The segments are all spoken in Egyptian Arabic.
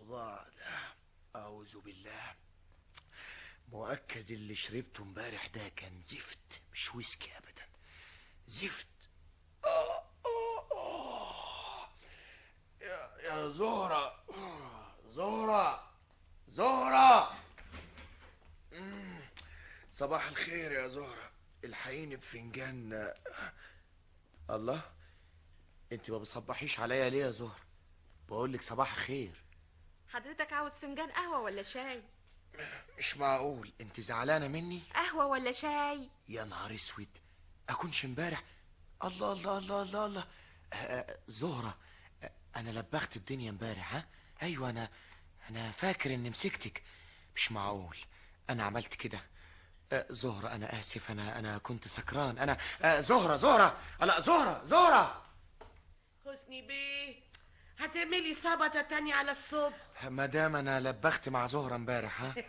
الصداع ده أعوذ بالله مؤكد اللي شربته امبارح ده كان زفت مش ويسكي أبدا زفت آه آه آه. يا يا زهرة زهرة زهرة مم. صباح الخير يا زهرة الحقيني بفنجان الله انت ما بتصبحيش عليا ليه يا زهرة بقول لك صباح الخير حضرتك عاوز فنجان قهوة ولا شاي مش معقول انت زعلانة مني قهوة ولا شاي يا نهار اسود اكونش امبارح الله الله الله الله الله آه، آه، زهرة آه، انا لبخت الدنيا امبارح ها ايوه انا انا فاكر اني مسكتك مش معقول انا عملت كده آه، زهرة انا اسف انا انا كنت سكران انا آه، زهرة زهرة لا زهرة زهرة حسني بيه هتعملي سبطة تاني على الصبح ما دام انا لبخت مع زهرة امبارح ها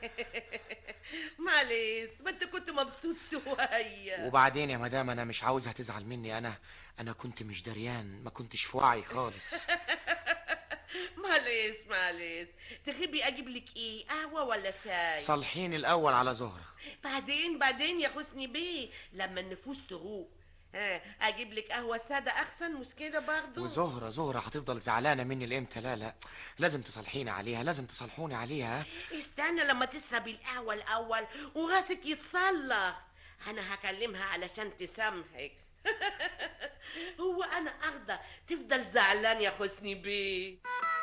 معلش ما انت كنت مبسوط شوية وبعدين يا مدام انا مش عاوزها تزعل مني انا انا كنت مش دريان ما كنتش في وعي خالص معلش معلش تحبي اجيب لك ايه قهوة ولا شاي صالحين الاول على زهرة بعدين بعدين يا حسني بيه لما النفوس تروق ها اجيب لك قهوة سادة احسن مش كده برضه وزهرة زهرة هتفضل زعلانة مني لامتى لا لا لازم تصالحيني عليها لازم تصالحوني عليها استنى لما تشربي القهوة الأول وراسك يتصلح أنا هكلمها علشان تسامحك هو أنا أرضى تفضل زعلان يا حسني بيه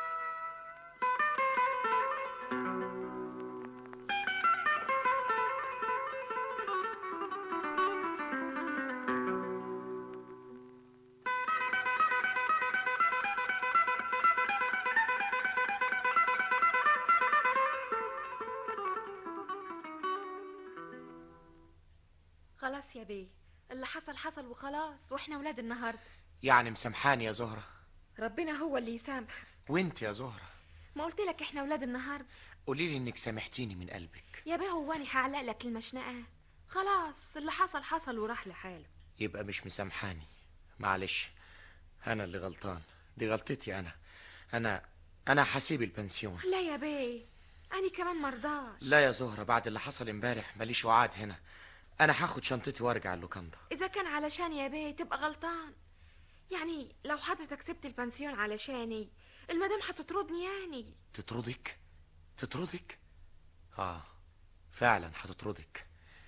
خلاص يا بيه اللي حصل حصل وخلاص واحنا ولاد النهارده يعني مسامحاني يا زهرة ربنا هو اللي يسامح وانت يا زهرة ما قلت لك احنا ولاد النهارده قولي لي انك سامحتيني من قلبك يا بيه هو انا هعلق لك المشنقه خلاص اللي حصل حصل وراح لحاله يبقى مش مسامحاني معلش انا اللي غلطان دي غلطتي انا انا انا هسيب البنسيون لا يا بيه انا كمان مرضاش لا يا زهرة بعد اللي حصل امبارح ماليش وعد هنا انا هاخد شنطتي وارجع اللوكاندا اذا كان علشان يا بيه تبقى غلطان يعني لو حضرتك سبت البنسيون علشاني المدام هتطردني يعني تطردك تطردك اه فعلا هتطردك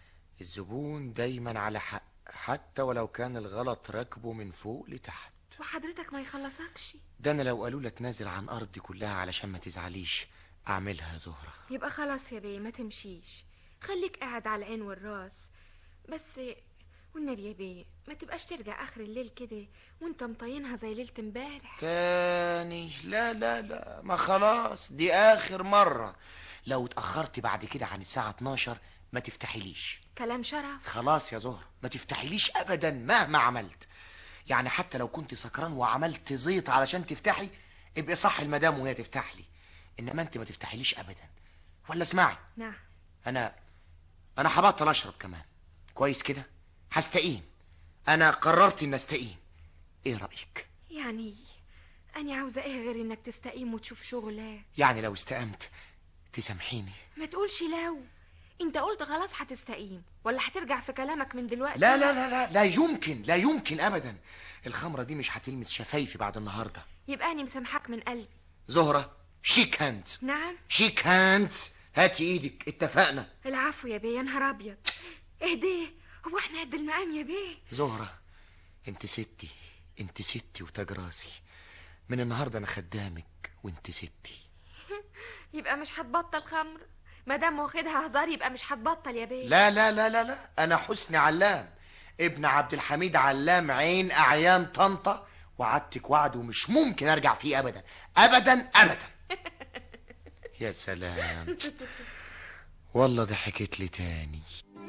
الزبون دايما على حق حتى ولو كان الغلط راكبه من فوق لتحت وحضرتك ما يخلصكش ده انا لو قالوا لي اتنازل عن ارضي كلها علشان ما تزعليش اعملها يا زهرة يبقى خلاص يا بيه ما تمشيش خليك قاعد على العين والراس بس والنبي يا بيه ما تبقاش ترجع اخر الليل كده وانت مطينها زي ليله امبارح تاني لا لا لا ما خلاص دي اخر مرة لو اتأخرت بعد كده عن الساعة 12 ما تفتحيليش كلام شرف خلاص يا زهرة ما تفتحيليش ابدا مهما عملت يعني حتى لو كنت سكران وعملت زيط علشان تفتحي ابقي صح المدام وهي تفتح لي انما انت ما تفتحيليش ابدا ولا اسمعي نعم انا انا هبطل اشرب كمان كويس كده هستقيم انا قررت ان استقيم ايه رايك يعني انا عاوزه ايه غير انك تستقيم وتشوف شغلك يعني لو استقمت تسامحيني ما تقولش لو انت قلت خلاص هتستقيم ولا هترجع في كلامك من دلوقتي لا لا لا لا لا يمكن لا يمكن ابدا الخمره دي مش هتلمس شفايفي بعد النهارده يبقى اني مسامحاك من قلبي زهره شيك هاندز نعم شيك هاندز هاتي ايدك اتفقنا العفو يا بيه يا نهار ابيض اهديه هو احنا قد المقام يا بيه زهره انت ستي انت ستي وتاج راسي من النهارده انا خدامك وانت ستي يبقى مش هتبطل خمر ما دام واخدها هزار يبقى مش هتبطل يا بيه لا لا لا لا لا انا حسني علام ابن عبد الحميد علام عين اعيان طنطا وعدتك وعد ومش ممكن ارجع فيه ابدا ابدا ابدا يا سلام والله ضحكت لي تاني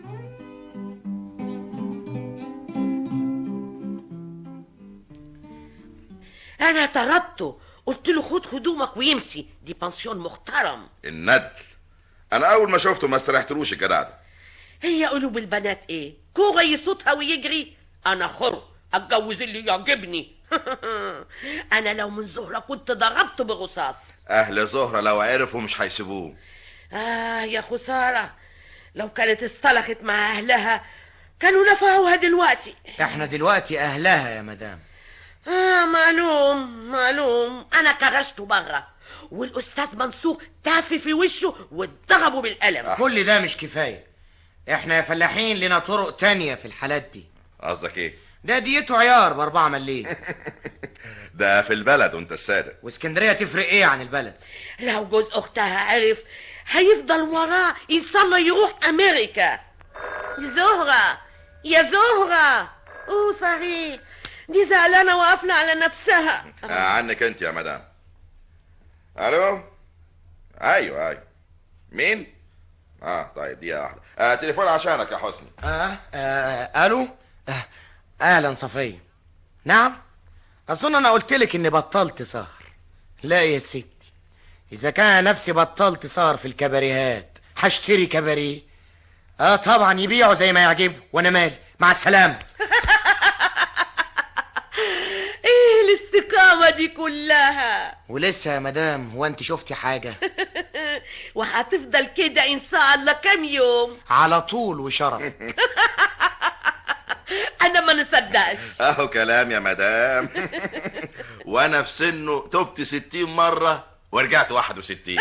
أنا طردته قلت له خد هدومك ويمشي دي بنسيون محترم الندل انا اول ما شفته ما استريحتلوش الجدع ده هي قلوب البنات ايه كوره يصوتها ويجري انا حر اتجوز اللي يعجبني انا لو من زهره كنت ضربت برصاص اهل زهرة لو عرفوا مش هيسيبوه آه يا خسارة لو كانت اصطلحت مع أهلها كانوا نفعوها دلوقتي احنا دلوقتي اهلها يا مدام آه معلوم معلوم أنا كرشته بره والأستاذ منصور تافي في وشه واتضربه بالقلم كل ده مش كفاية احنا يا فلاحين لنا طرق تانية في الحالات دي قصدك ايه ده ديته عيار باربعة مليم ده في البلد وانت الصادق واسكندرية تفرق ايه عن البلد لو جوز أختها عرف هيفضل وراه يتصنى يروح أمريكا زهرة يا زهرة أوه صحيح دي زعلانة وقفنا على نفسها آه عنك انت يا مدام الو ايوه ايوه مين اه طيب دقيقة واحدة آه تليفون عشانك يا حسني آه, آه الو آه اهلا صفية نعم اظن انا قلت لك اني بطلت سهر لا يا ستي اذا كان نفسي بطلت سهر في الكباريهات هشتري كباريه اه طبعا يبيعوا زي ما يعجبوا وانا مالي مع السلامه ايه الاستقامة دي كلها ولسه يا مدام هو انت شفتي حاجه وهتفضل كده ان شاء الله كام يوم على طول وشرف انا ما نصدقش اهو كلام يا مدام وانا في سنه تبت ستين مرة ورجعت واحد وستين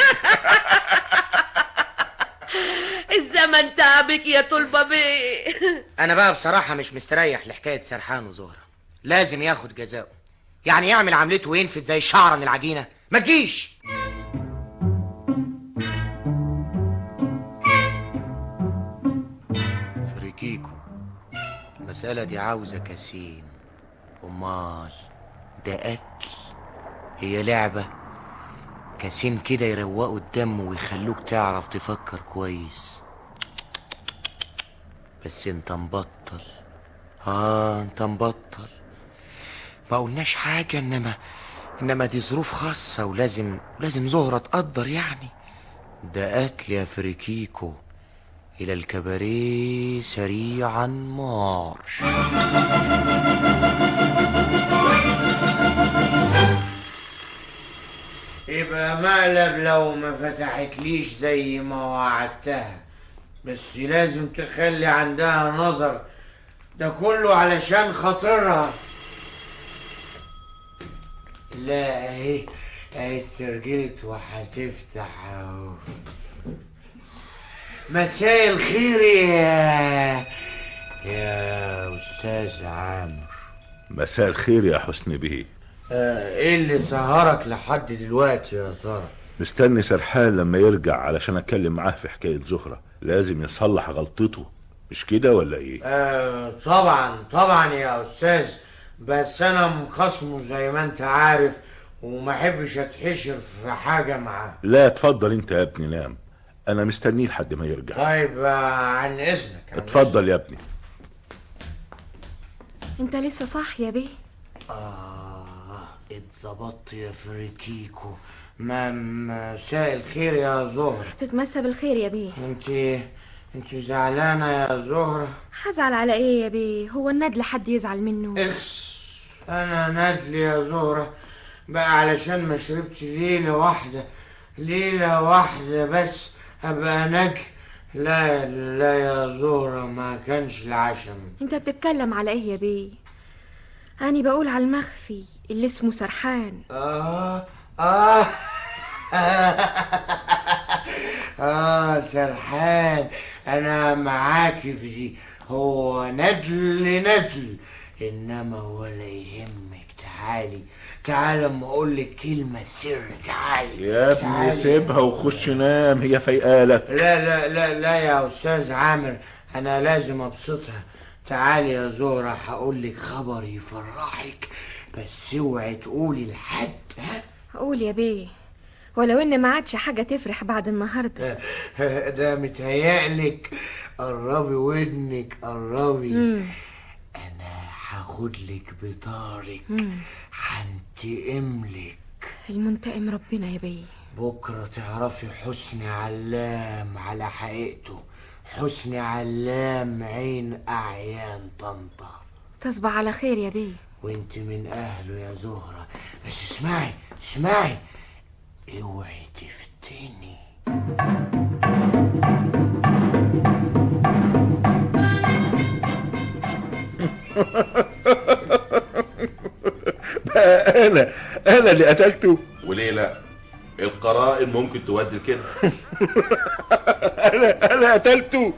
الزمن تعبك يا طلبة بيه انا بقى بصراحه مش مستريح لحكايه سرحان وزهره لازم ياخد جزاؤه يعني يعمل عملته وينفد زي الشعره من العجينه ما تجيش فريكيكو المسألة دي عاوزة كاسين أمال ده أكل هي لعبة كاسين كده يروقوا الدم ويخلوك تعرف تفكر كويس بس انت مبطل اه انت مبطل ما قلناش حاجة انما انما دي ظروف خاصة ولازم لازم زهرة تقدر يعني ده قتل يا فريكيكو إلى الكباريه سريعا مارش يبقى مقلب لو ما فتحتليش زي ما وعدتها بس لازم تخلي عندها نظر ده كله علشان خاطرها لا اهي اهي استرجلت وهتفتح اهو مساء الخير يا يا استاذ عامر مساء الخير يا حسن بيه آه، ايه اللي سهرك لحد دلوقتي يا ترى مستني سرحان لما يرجع علشان اتكلم معاه في حكاية زهرة لازم يصلح غلطته مش كده ولا ايه آه طبعا طبعا يا استاذ بس انا مخصمه زي ما انت عارف وما احبش اتحشر في حاجه معاه لا اتفضل انت يا ابني نام انا مستنيه لحد ما يرجع طيب آه عن اذنك عن اتفضل يا ابني انت لسه صاحي يا بيه آه اتظبطت يا فريكيكو ما مساء الخير يا زهرة تتمسى بالخير يا بيه انت انت زعلانة يا زهرة هزعل على ايه يا بيه هو الندل حد يزعل منه اخس انا ندل يا زهرة بقى علشان ما شربت ليلة واحدة ليلة واحدة بس ابقى ندل لا لا يا زهرة ما كانش العشم انت بتتكلم على ايه يا بيه اني بقول على المخفي اللي اسمه سرحان آه آه آه سرحان أنا معاكي في دي هو ندل ندل إنما ولا يهمك تعالي تعالي أما أقول لك كلمة سر تعالي يا ابني تعالي. سيبها وخش نام هي فايقالك لا لا لا لا يا أستاذ عامر أنا لازم أبسطها تعالي يا زهرة هقول لك خبر يفرحك بس اوعي تقولي لحد ها قول يا بيه ولو ان ما عادش حاجه تفرح بعد النهارده ده متهيألك قربي ودنك قربي مم. انا هاخد لك بطارك مم. هنتقم لك المنتقم ربنا يا بيه بكره تعرفي حسني علام على حقيقته حسني علام عين اعيان طنطا تصبح على خير يا بيه وانت من اهله يا زهرة بس اسمعي اسمعي اوعي تفتني بقى انا انا اللي قتلته وليه لا القرائن ممكن تودي لكده انا انا قتلته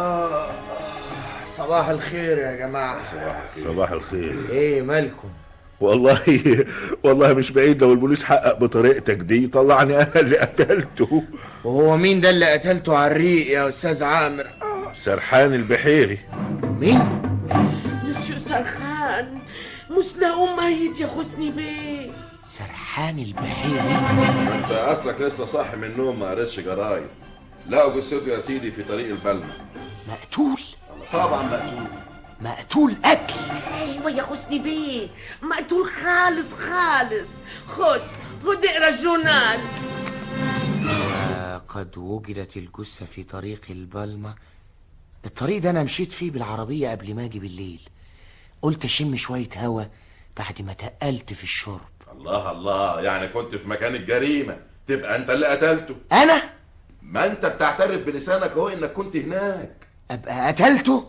صباح الخير يا جماعة صباح الخير ايه مالكم والله والله مش بعيد لو البوليس حقق بطريقتك دي طلعني انا اللي قتلته وهو مين ده اللي قتلته على الريق يا استاذ عامر سرحان البحيري مين مسيو سرخان مش لاقوم ميت يا حسني بيه سرحان البحيري انت اصلك لسه صاحي من النوم ما قريتش جرايد لقوا جثته يا سيدي في طريق البلمة مقتول طبعا مقتول مقتول قتل ايوه يا حسني بيه مقتول خالص خالص خد خد اقرا الجورنال قد وجدت الجثة في طريق البلمة الطريق ده أنا مشيت فيه بالعربية قبل ما أجي بالليل قلت أشم شوية هوا بعد ما تقلت في الشرب الله الله يعني كنت في مكان الجريمة تبقى انت اللي قتلته أنا ما انت بتعترف بلسانك اهو انك كنت هناك أبقى قتلته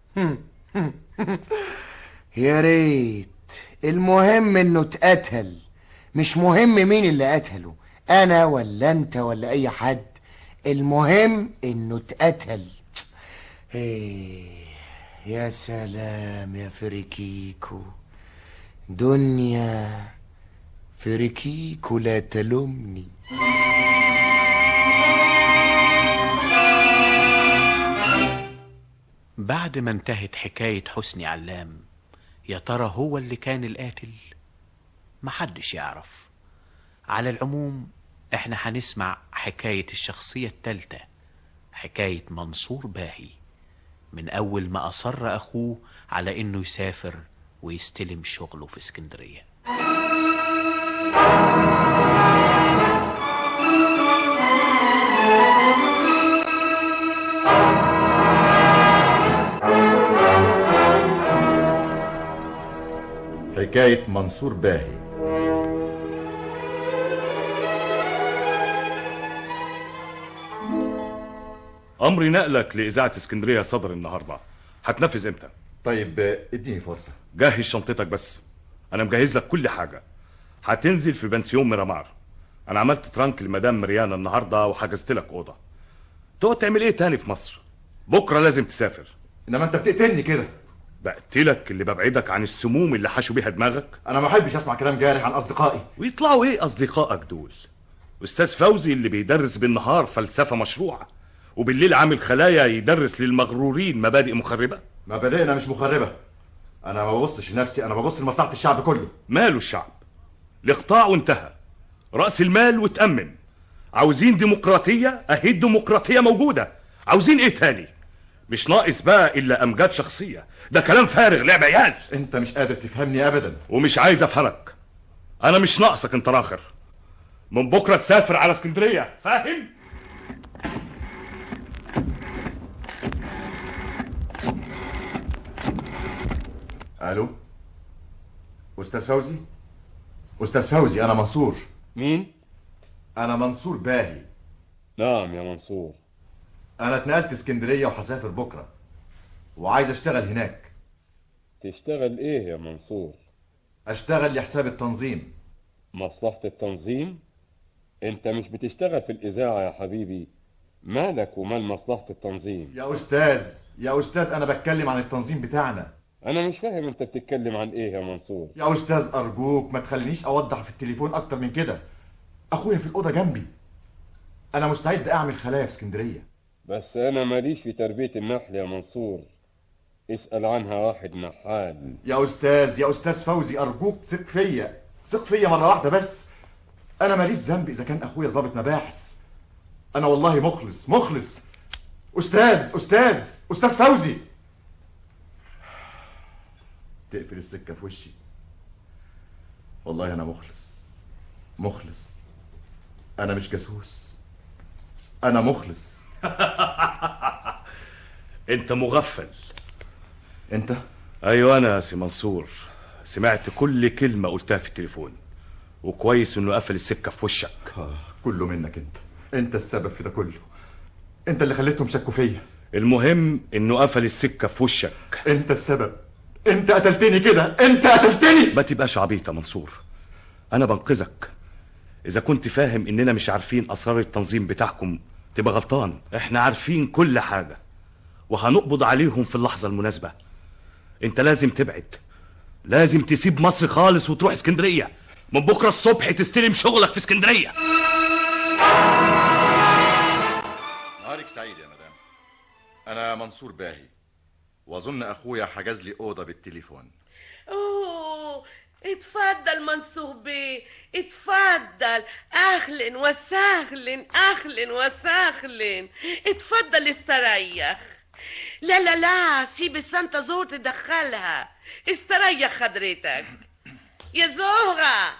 يا ريت المهم إنه اتقتل مش مهم مين اللي قتله أنا ولا أنت ولا أي حد المهم إنه اتقتل إيه يا سلام يا فريكيكو دنيا فريكيكو لا تلومني بعد ما انتهت حكاية حسني علام يا ترى هو اللي كان القاتل محدش يعرف على العموم احنا هنسمع حكاية الشخصية التالتة حكاية منصور باهي من أول ما أصر أخوه على إنه يسافر ويستلم شغله في اسكندرية حكاية منصور باهي امر نقلك لاذاعه اسكندريه صدر النهارده هتنفذ امتى طيب آه، اديني فرصة جهز شنطتك بس انا مجهز لك كل حاجه هتنزل في بنسيون ميرامار انا عملت ترانك لمدام مريانا النهارده وحجزت لك اوضه تقعد تعمل ايه تاني في مصر بكره لازم تسافر انما انت بتقتلني كده بقتلك اللي ببعدك عن السموم اللي حشوا بيها دماغك انا ما احبش اسمع كلام جارح عن اصدقائي ويطلعوا ايه اصدقائك دول استاذ فوزي اللي بيدرس بالنهار فلسفه مشروعه وبالليل عامل خلايا يدرس للمغرورين مبادئ مخربه مبادئنا مش مخربة انا ما ببصش لنفسي انا ببص لمصلحة الشعب كله ماله الشعب الاقطاع وانتهى رأس المال وتأمن عاوزين ديمقراطية اهي الديمقراطية موجودة عاوزين ايه تاني مش ناقص بقى الا امجاد شخصية ده كلام فارغ لعب عيال انت مش قادر تفهمني ابدا ومش عايز افهمك انا مش ناقصك انت راخر من بكرة تسافر على اسكندرية فاهم الو استاذ فوزي استاذ فوزي انا منصور مين؟ انا منصور باهي نعم يا منصور انا اتنقلت اسكندرية وهسافر بكرة وعايز اشتغل هناك تشتغل ايه يا منصور؟ اشتغل لحساب التنظيم مصلحة التنظيم؟ انت مش بتشتغل في الإذاعة يا حبيبي مالك ومال مصلحة التنظيم يا استاذ يا استاذ انا بتكلم عن التنظيم بتاعنا انا مش فاهم انت بتتكلم عن ايه يا منصور يا استاذ ارجوك ما تخلينيش اوضح في التليفون اكتر من كده اخويا في الاوضه جنبي انا مستعد اعمل خلايا في اسكندريه بس انا ماليش في تربية النحل يا منصور اسأل عنها واحد نحال يا استاذ يا استاذ فوزي ارجوك ثق فيا ثق فيا مره واحده بس انا ماليش ذنب اذا كان اخويا ضابط مباحث انا والله مخلص مخلص استاذ استاذ استاذ فوزي تقفل السكه في وشي والله انا مخلص مخلص انا مش جاسوس انا مخلص انت مغفل انت ايوه انا يا سي منصور سمعت كل كلمة قلتها في التليفون وكويس انه قفل السكه في وشك آه كله منك انت انت السبب في ده كله انت اللي خليتهم شكوا فيا المهم انه قفل السكه في وشك انت السبب انت قتلتني كده انت قتلتني ما تبقاش عبيط يا منصور انا بنقذك اذا كنت فاهم اننا مش عارفين اسرار التنظيم بتاعكم تبقى غلطان احنا عارفين كل حاجه وهنقبض عليهم في اللحظه المناسبه انت لازم تبعد لازم تسيب مصر خالص وتروح اسكندريه من بكره الصبح تستلم شغلك في اسكندريه نهارك سعيد يا مدام انا منصور باهي واظن اخويا حجز لي اوضه بالتليفون اوه اتفضل منصور بيه اتفضل اهلا وسهلا اهلا وسهلا اتفضل استريح لا لا لا سيب السانتا زور تدخلها استريح حضرتك يا زهرة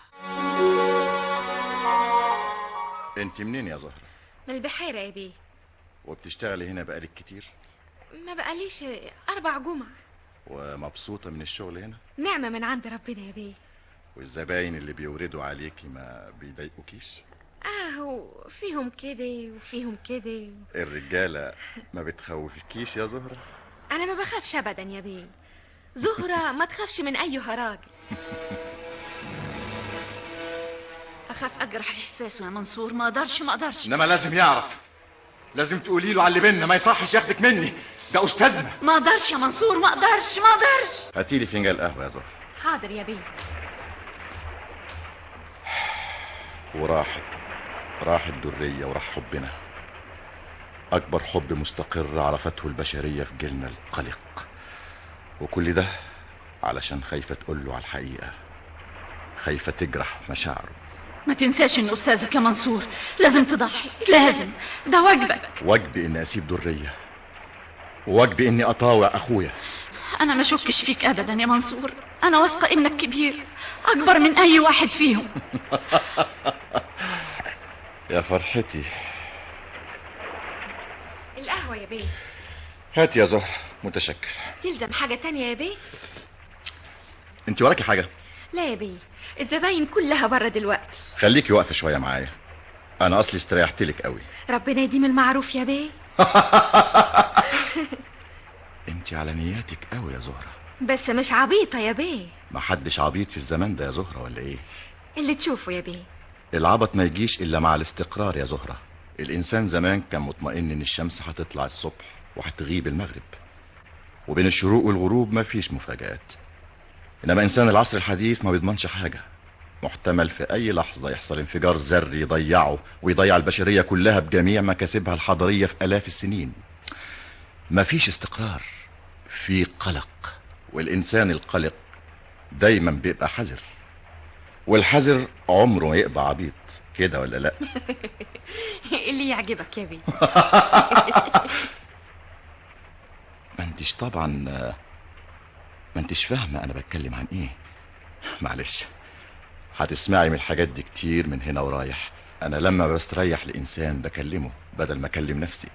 انت منين يا زهره من البحيرة يا بيه وبتشتغلي هنا بقالك كتير ما بقاليش أربع جمع ومبسوطه من الشغل هنا نعمة من عند ربنا يا بيه والزباين اللي بيوردوا عليكي ما بيضايقوكيش اهو فيهم كده وفيهم كده الرجاله ما بتخوفكيش يا زهره انا ما بخافش ابدا يا بيه زهرة ما تخافش من اي هراج اخاف اجرح احساسه يا منصور ما اقدرش ما اقدرش انما لازم يعرف لازم تقولي له على اللي بينا ما يصحش ياخدك مني ده استاذنا ما اقدرش يا منصور ما اقدرش ما اقدرش هاتي لي فنجان قهوه يا زهره حاضر يا بيه وراحت راحت درية وراح حبنا أكبر حب مستقر عرفته البشرية في جيلنا القلق وكل ده علشان خايفة تقول له على الحقيقة خايفة تجرح مشاعره ما تنساش ان استاذك يا منصور لازم تضحي لازم ده واجبك واجبي إني أسيب درية واجبي إني أطاوع أخويا انا ما شكش فيك ابدا يا منصور انا واثقه انك كبير اكبر من اي واحد فيهم يا فرحتي القهوة يا بيه هات يا زهرة متشكر تلزم حاجة تانية يا بيه انت وراكي حاجة لا يا بيه الزباين كلها بره دلوقتي خليكي واقفة شوية معايا أنا أصلي استريحت لك قوي ربنا يديم المعروف يا بيه انت على نياتك قوي يا زهرة بس مش عبيطة يا بيه ما حدش عبيط في الزمان ده يا زهرة ولا ايه اللي تشوفه يا بيه العبط ما يجيش إلا مع الاستقرار يا زهرة الإنسان زمان كان مطمئن إن الشمس هتطلع الصبح وهتغيب المغرب وبين الشروق والغروب ما فيش مفاجآت إنما إنسان العصر الحديث ما بيضمنش حاجة محتمل في أي لحظة يحصل انفجار ذري يضيعه ويضيع البشرية كلها بجميع مكاسبها الحضارية في آلاف السنين ما فيش استقرار في قلق والإنسان القلق دايما بيبقى حذر والحذر عمره ما يبقى عبيط كده ولا لا اللي يعجبك يا بيه ما انتش طبعا ما انتش فاهمه انا بتكلم عن ايه معلش هتسمعي من الحاجات دي كتير من هنا ورايح انا لما بستريح لانسان بكلمه بدل ما اكلم نفسي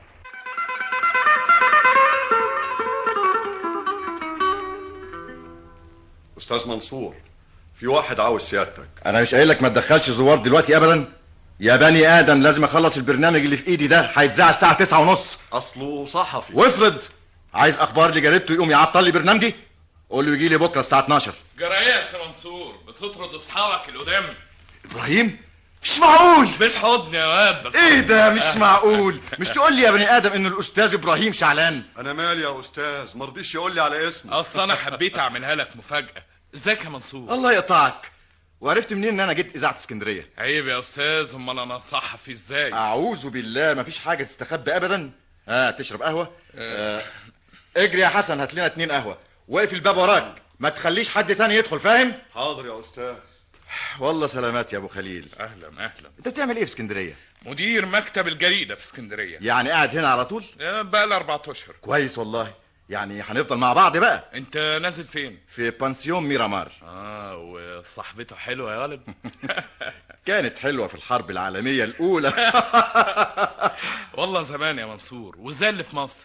استاذ منصور في واحد عاوز سيادتك انا مش قايل لك ما تدخلش زوار دلوقتي ابدا يا بني ادم لازم اخلص البرنامج اللي في ايدي ده هيتذاع الساعه تسعة ونص اصله صحفي وافرض عايز اخبار لجريدته يقوم يعطل لي برنامجي قول له يجي لي بكره الساعه 12 جرايه يا سي منصور بتطرد اصحابك القدام ابراهيم مش معقول بالحضن يا واد ايه ده مش معقول مش تقول لي يا بني ادم ان الاستاذ ابراهيم شعلان انا مالي يا استاذ ما رضيش يقول لي على اسمي اصل انا حبيت اعملها لك مفاجاه ازيك يا منصور الله يقطعك وعرفت منين ان انا جيت اذاعه اسكندريه عيب يا استاذ امال انا صحفي ازاي اعوذ بالله مفيش حاجه تستخبى ابدا اه تشرب قهوه آه. اجري يا حسن هات لنا اتنين قهوه واقف الباب وراك ما تخليش حد تاني يدخل فاهم حاضر يا استاذ والله سلامات يا ابو خليل اهلا اهلا انت بتعمل ايه في اسكندريه مدير مكتب الجريده في اسكندريه يعني قاعد هنا على طول بقى لي اربع اشهر كويس والله يعني هنفضل مع بعض بقى انت نازل فين في بانسيون ميرامار اه وصاحبته حلوه يا ولد كانت حلوه في الحرب العالميه الاولى والله زمان يا منصور وزي اللي في مصر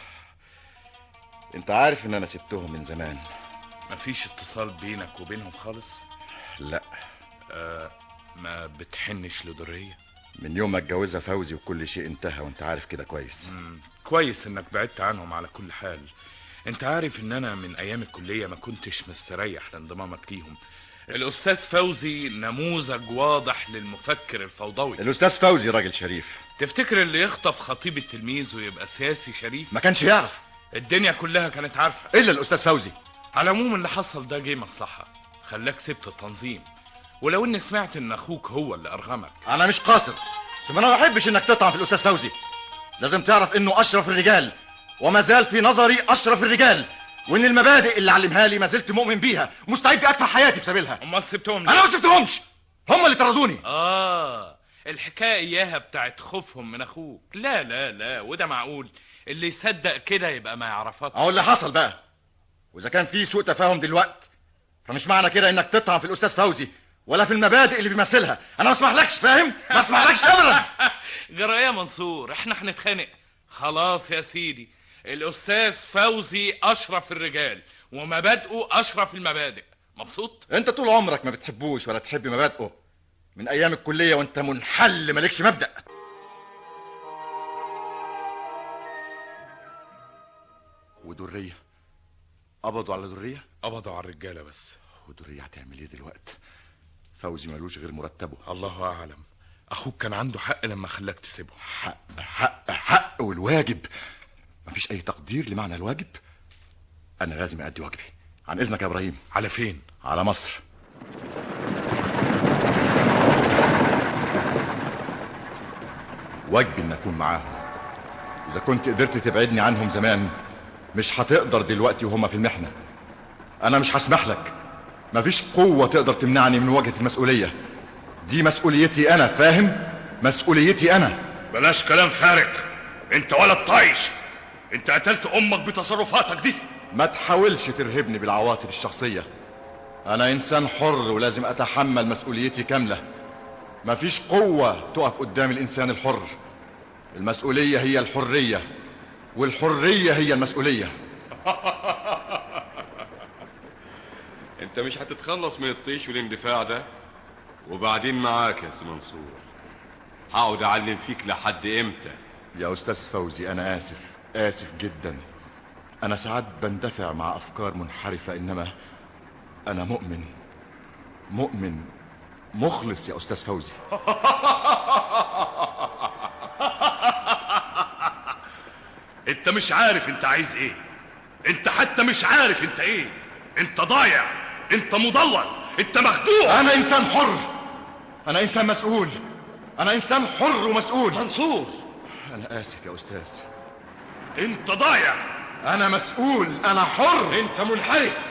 انت عارف ان انا سبتهم من زمان مفيش اتصال بينك وبينهم خالص لا آه ما بتحنش لدرية من يوم ما اتجوزها فوزي وكل شيء انتهى وانت عارف كده كويس كويس انك بعدت عنهم على كل حال انت عارف ان انا من ايام الكلية ما كنتش مستريح لانضمامك ليهم الاستاذ فوزي نموذج واضح للمفكر الفوضوي الاستاذ فوزي راجل شريف تفتكر اللي يخطف خطيب التلميذ ويبقى سياسي شريف ما كانش يعرف الدنيا كلها كانت عارفة الا الاستاذ فوزي على العموم اللي حصل ده جه مصلحة خلاك سبت التنظيم ولو اني سمعت ان اخوك هو اللي ارغمك انا مش قاصد بس ما انا ما بحبش انك تطعن في الاستاذ فوزي لازم تعرف انه اشرف الرجال وما زال في نظري اشرف الرجال وان المبادئ اللي علمها لي ما زلت مؤمن بيها ومستعد ادفع حياتي بسبيلها امال سبتهم انا ما سبتهمش هم اللي طردوني اه الحكايه اياها بتاعت خوفهم من اخوك لا لا لا وده معقول اللي يصدق كده يبقى ما يعرفكش اهو اللي حصل بقى واذا كان في سوء تفاهم دلوقت فمش معنى كده انك تطعن في الاستاذ فوزي ولا في المبادئ اللي بيمثلها انا ما اسمحلكش فاهم ما اسمحلكش ابدا جرى يا منصور احنا هنتخانق خلاص يا سيدي الاستاذ فوزي اشرف الرجال ومبادئه اشرف المبادئ مبسوط انت طول عمرك ما بتحبوش ولا تحب مبادئه من ايام الكليه وانت منحل مالكش مبدا ودريه قبضوا على دريه قبضوا على الرجاله بس ودريه هتعمل ايه دلوقتي فوزي ملوش غير مرتبه الله اعلم اخوك كان عنده حق لما خلاك تسيبه حق حق حق والواجب مفيش اي تقدير لمعنى الواجب انا لازم ادي واجبي عن اذنك يا ابراهيم على فين على مصر واجبي ان اكون معاهم اذا كنت قدرت تبعدني عنهم زمان مش هتقدر دلوقتي وهما في المحنه انا مش هسمح لك مفيش قوه تقدر تمنعني من مواجهه المسؤوليه دي مسؤوليتي انا فاهم مسؤوليتي انا بلاش كلام فارغ انت ولد طايش انت قتلت امك بتصرفاتك دي ما تحاولش ترهبني بالعواطف الشخصيه انا انسان حر ولازم اتحمل مسؤوليتي كامله مفيش قوه تقف قدام الانسان الحر المسؤوليه هي الحريه والحريه هي المسؤوليه انت مش هتتخلص من الطيش والاندفاع ده وبعدين معاك يا سي منصور هقعد اعلم فيك لحد امتى يا استاذ فوزي انا اسف اسف جدا انا ساعات بندفع مع افكار منحرفه انما انا مؤمن مؤمن مخلص يا استاذ فوزي انت مش عارف انت عايز ايه انت حتى مش عارف انت ايه انت ضايع انت مضلل انت مخدوع انا انسان حر انا انسان مسؤول انا انسان حر ومسؤول منصور انا اسف يا استاذ انت ضايع انا مسؤول انا حر انت منحرف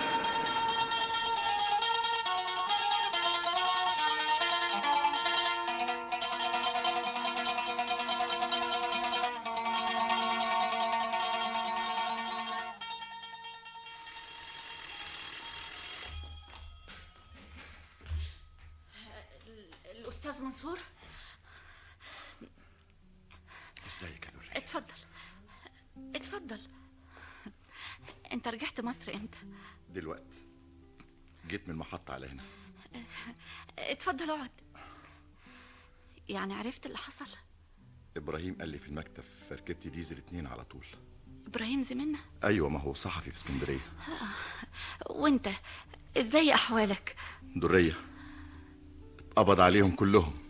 الأستاذ منصور ازيك يا دوري اتفضل اتفضل انت رجعت مصر امتى دلوقتي جيت من المحطه على هنا اتفضل اقعد يعني عرفت اللي حصل ابراهيم قال لي في المكتب فركبت ديزل اتنين على طول ابراهيم زميلنا ايوه ما هو صحفي في اسكندريه وانت ازاي احوالك دريه اتقبض عليهم كلهم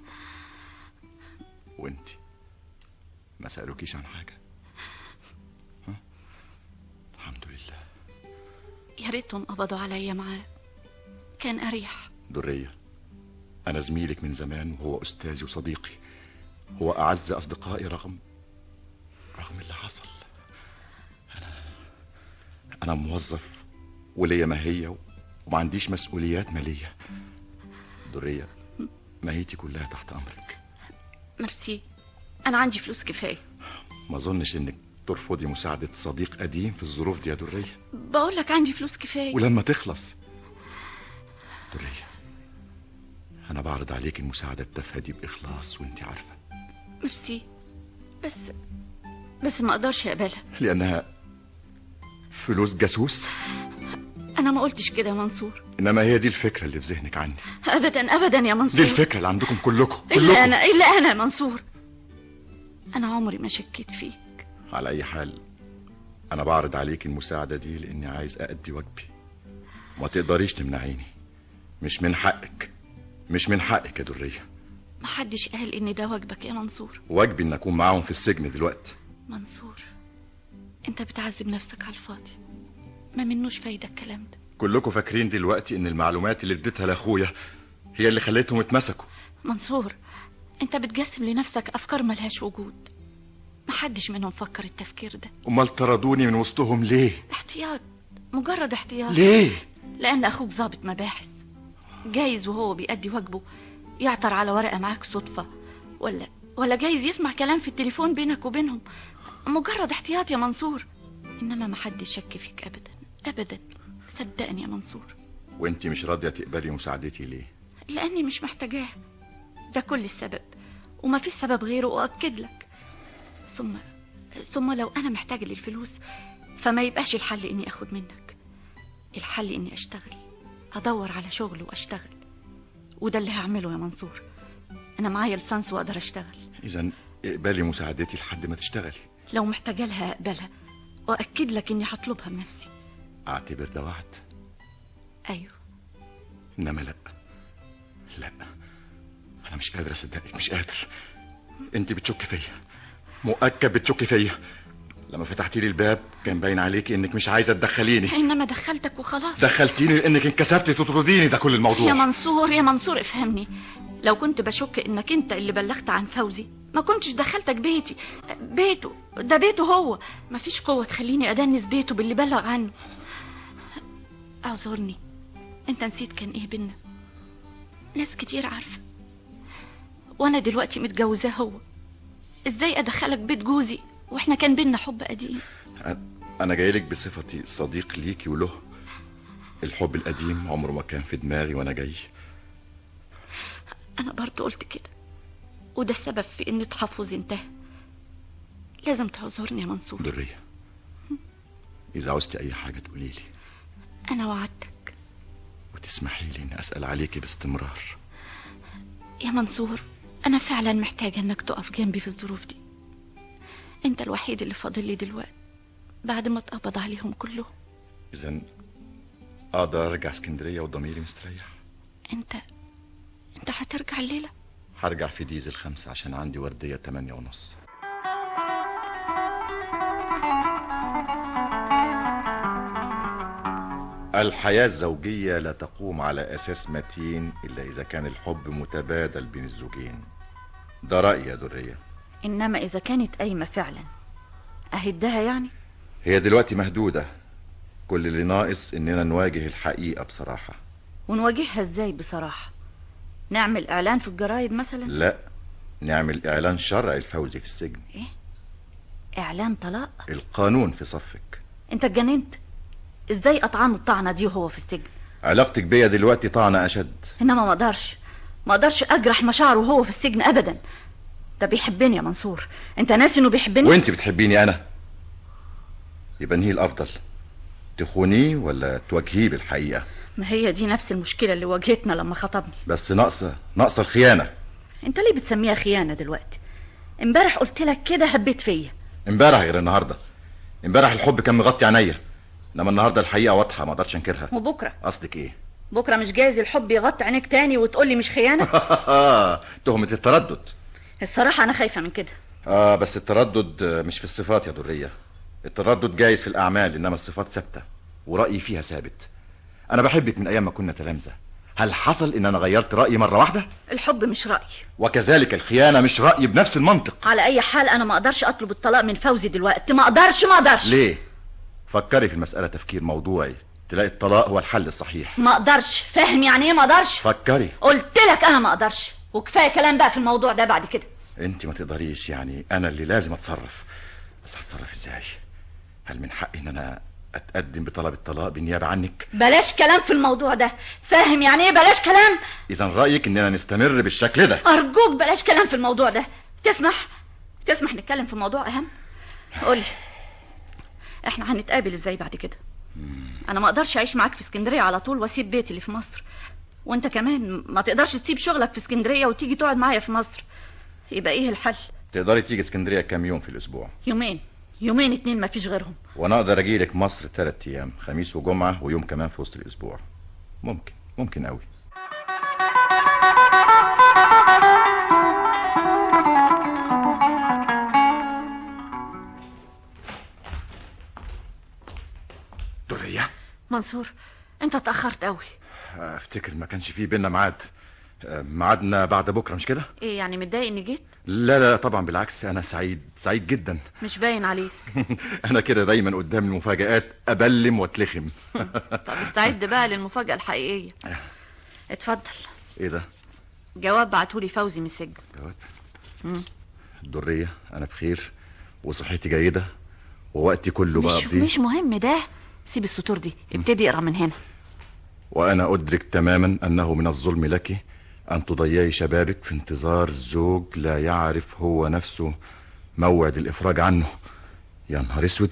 وانت ما سالوكيش عن حاجه ها؟ الحمد لله يا ريتهم قبضوا عليا معاه كان اريح دريه انا زميلك من زمان وهو استاذي وصديقي هو اعز اصدقائي رغم رغم اللي حصل انا انا موظف وليا ماهيه وما عنديش مسؤوليات ماليه دريه ماهيتي كلها تحت امرك ميرسي انا عندي فلوس كفايه ما اظنش انك ترفضي مساعده صديق قديم في الظروف دي يا دريه بقول لك عندي فلوس كفايه ولما تخلص دريه انا بعرض عليك المساعده التافهه دي باخلاص وانت عارفه ميرسي بس بس ما اقدرش اقبلها لانها فلوس جاسوس انا ما قلتش كده يا منصور انما هي دي الفكره اللي في ذهنك عني ابدا ابدا يا منصور دي الفكره اللي عندكم كلكم الا كلكم انا الا انا يا منصور انا عمري ما شكيت فيك على اي حال انا بعرض عليك المساعده دي لاني عايز اادي واجبي ما تقدريش تمنعيني مش من حقك مش من حقك يا دريه ما حدش قال ان ده واجبك يا منصور واجبي ان اكون معاهم في السجن دلوقتي منصور انت بتعذب نفسك على الفاضي ما منوش فايدة الكلام ده كلكم فاكرين دلوقتي ان المعلومات اللي اديتها لاخويا هي اللي خلتهم اتمسكوا منصور انت بتجسم لنفسك افكار ملهاش وجود محدش منهم فكر التفكير ده امال طردوني من وسطهم ليه احتياط مجرد احتياط ليه لان اخوك ضابط مباحث جايز وهو بيأدي واجبه يعثر على ورقة معاك صدفة ولا ولا جايز يسمع كلام في التليفون بينك وبينهم مجرد احتياط يا منصور انما محدش شك فيك ابدا ابدا صدقني يا منصور وانت مش راضيه تقبلي مساعدتي ليه لاني مش محتاجاه ده كل السبب وما فيش سبب غيره اؤكد لك ثم ثم لو انا محتاجه للفلوس فما يبقاش الحل اني اخد منك الحل اني اشتغل ادور على شغل واشتغل وده اللي هعمله يا منصور انا معايا لسانس واقدر اشتغل اذا اقبلي مساعدتي لحد ما تشتغلي لو محتاجه لها اقبلها واكد لك اني هطلبها بنفسي اعتبر ده وعد ايوه انما لا لا انا مش قادر اصدقك مش قادر انت بتشك فيا مؤكد بتشك فيا لما فتحتي لي الباب كان باين عليكي انك مش عايزه تدخليني انما دخلتك وخلاص دخلتيني لانك انكسفتي تطرديني ده كل الموضوع يا منصور يا منصور افهمني لو كنت بشك انك انت اللي بلغت عن فوزي ما كنتش دخلتك بيتي بيته ده بيته هو مفيش قوة تخليني أدنس بيته باللي بلغ عنه اعذرني انت نسيت كان ايه بينا ناس كتير عارفة وانا دلوقتي متجوزاه هو ازاي ادخلك بيت جوزي واحنا كان بينا حب قديم انا جاي لك بصفتي صديق ليكي وله الحب القديم عمره ما كان في دماغي وانا جاي انا برضو قلت كده وده السبب في ان تحفظي انتهى لازم تعذرني يا منصور درية اذا عوزتي اي حاجه تقولي لي انا وعدتك وتسمحي لي اني اسال عليكي باستمرار يا منصور انا فعلا محتاجه انك تقف جنبي في الظروف دي انت الوحيد اللي فاضل لي دلوقتي بعد ما اتقبض عليهم كلهم اذا اقدر ارجع اسكندريه وضميري مستريح انت انت هترجع الليله هرجع في ديزل خمسة عشان عندي وردية تمانية ونص الحياة الزوجية لا تقوم على أساس متين إلا إذا كان الحب متبادل بين الزوجين ده رأيي يا درية انما اذا كانت قايمه فعلا اهدها يعني هي دلوقتي مهدودة كل اللي ناقص إننا نواجه الحقيقة بصراحة ونواجهها ازاي بصراحه نعمل اعلان في الجرايد مثلا لا نعمل إعلان شرعي الفوزي في السجن اعلان طلاق القانون في صفك انت اتجننت ازاي اطعنه الطعنه دي وهو في السجن علاقتك بيا دلوقتي طعنة أشد انما ما اقدرش ما اقدرش اجرح مشاعره وهو في السجن ابدا ده بيحبني يا منصور انت ناسي انه بيحبني وانت بتحبيني انا يبقى انهي الافضل تخونيه ولا تواجهيه بالحقيقه ما هي دي نفس المشكله اللي واجهتنا لما خطبني بس ناقصه ناقصه الخيانه انت ليه بتسميها خيانه دلوقتي امبارح قلت لك كده هبيت فيا امبارح غير النهارده امبارح الحب كان مغطي عينيا انما النهارده الحقيقه واضحه ما اقدرش انكرها وبكره قصدك ايه بكره مش جايز الحب يغطي عينيك تاني وتقولي مش خيانه تهمه التردد الصراحه انا خايفه من كده اه بس التردد آه، مش في الصفات يا دريه التردد جايز في الاعمال انما الصفات ثابته ورايي فيها ثابت انا بحبك من ايام ما كنا تلامذه هل حصل ان انا غيرت رايي مره واحده الحب مش رايي وكذلك الخيانه مش رايي بنفس المنطق على اي حال انا ما اقدرش اطلب الطلاق من فوزي دلوقتي ما اقدرش ما اقدرش ليه فكري في المساله تفكير موضوعي تلاقي الطلاق هو الحل الصحيح ما اقدرش فاهم يعني ايه ما اقدرش فكري قلت لك انا ما اقدرش وكفايه كلام بقى في الموضوع ده بعد كده انت ما تقدريش يعني انا اللي لازم اتصرف بس هتصرف ازاي هل من حقي ان انا اتقدم بطلب الطلاق بالنيابه عنك بلاش كلام في الموضوع ده فاهم يعني ايه بلاش كلام اذا رايك اننا نستمر بالشكل ده ارجوك بلاش كلام في الموضوع ده تسمح تسمح نتكلم في موضوع اهم قولي احنا هنتقابل ازاي بعد كده انا ما اقدرش اعيش معاك في اسكندريه على طول واسيب بيتي اللي في مصر وانت كمان ما تقدرش تسيب شغلك في اسكندريه وتيجي تقعد معايا في مصر يبقى ايه الحل تقدري تيجي اسكندريه كام يوم في الاسبوع يومين يومين اتنين ما فيش غيرهم وانا اقدر اجي لك مصر ثلاث ايام خميس وجمعه ويوم كمان في وسط الاسبوع ممكن ممكن قوي درية منصور انت اتاخرت قوي افتكر ما كانش فيه بينا ميعاد آه، ميعادنا بعد بكره مش كده ايه يعني متضايق اني جيت لا لا طبعا بالعكس انا سعيد سعيد جدا مش باين عليك انا كده دايما قدام المفاجآت ابلم واتلخم طب استعد بقى للمفاجاه الحقيقيه اتفضل ايه ده جواب بعتولي فوزي من السجن جواب مم. درية انا بخير وصحتي جيده ووقتي كله مش بقضيه مش مهم ده سيب السطور دي ابتدي اقرا من هنا وانا ادرك تماما انه من الظلم لك ان تضيعي شبابك في انتظار زوج لا يعرف هو نفسه موعد الافراج عنه يا نهار اسود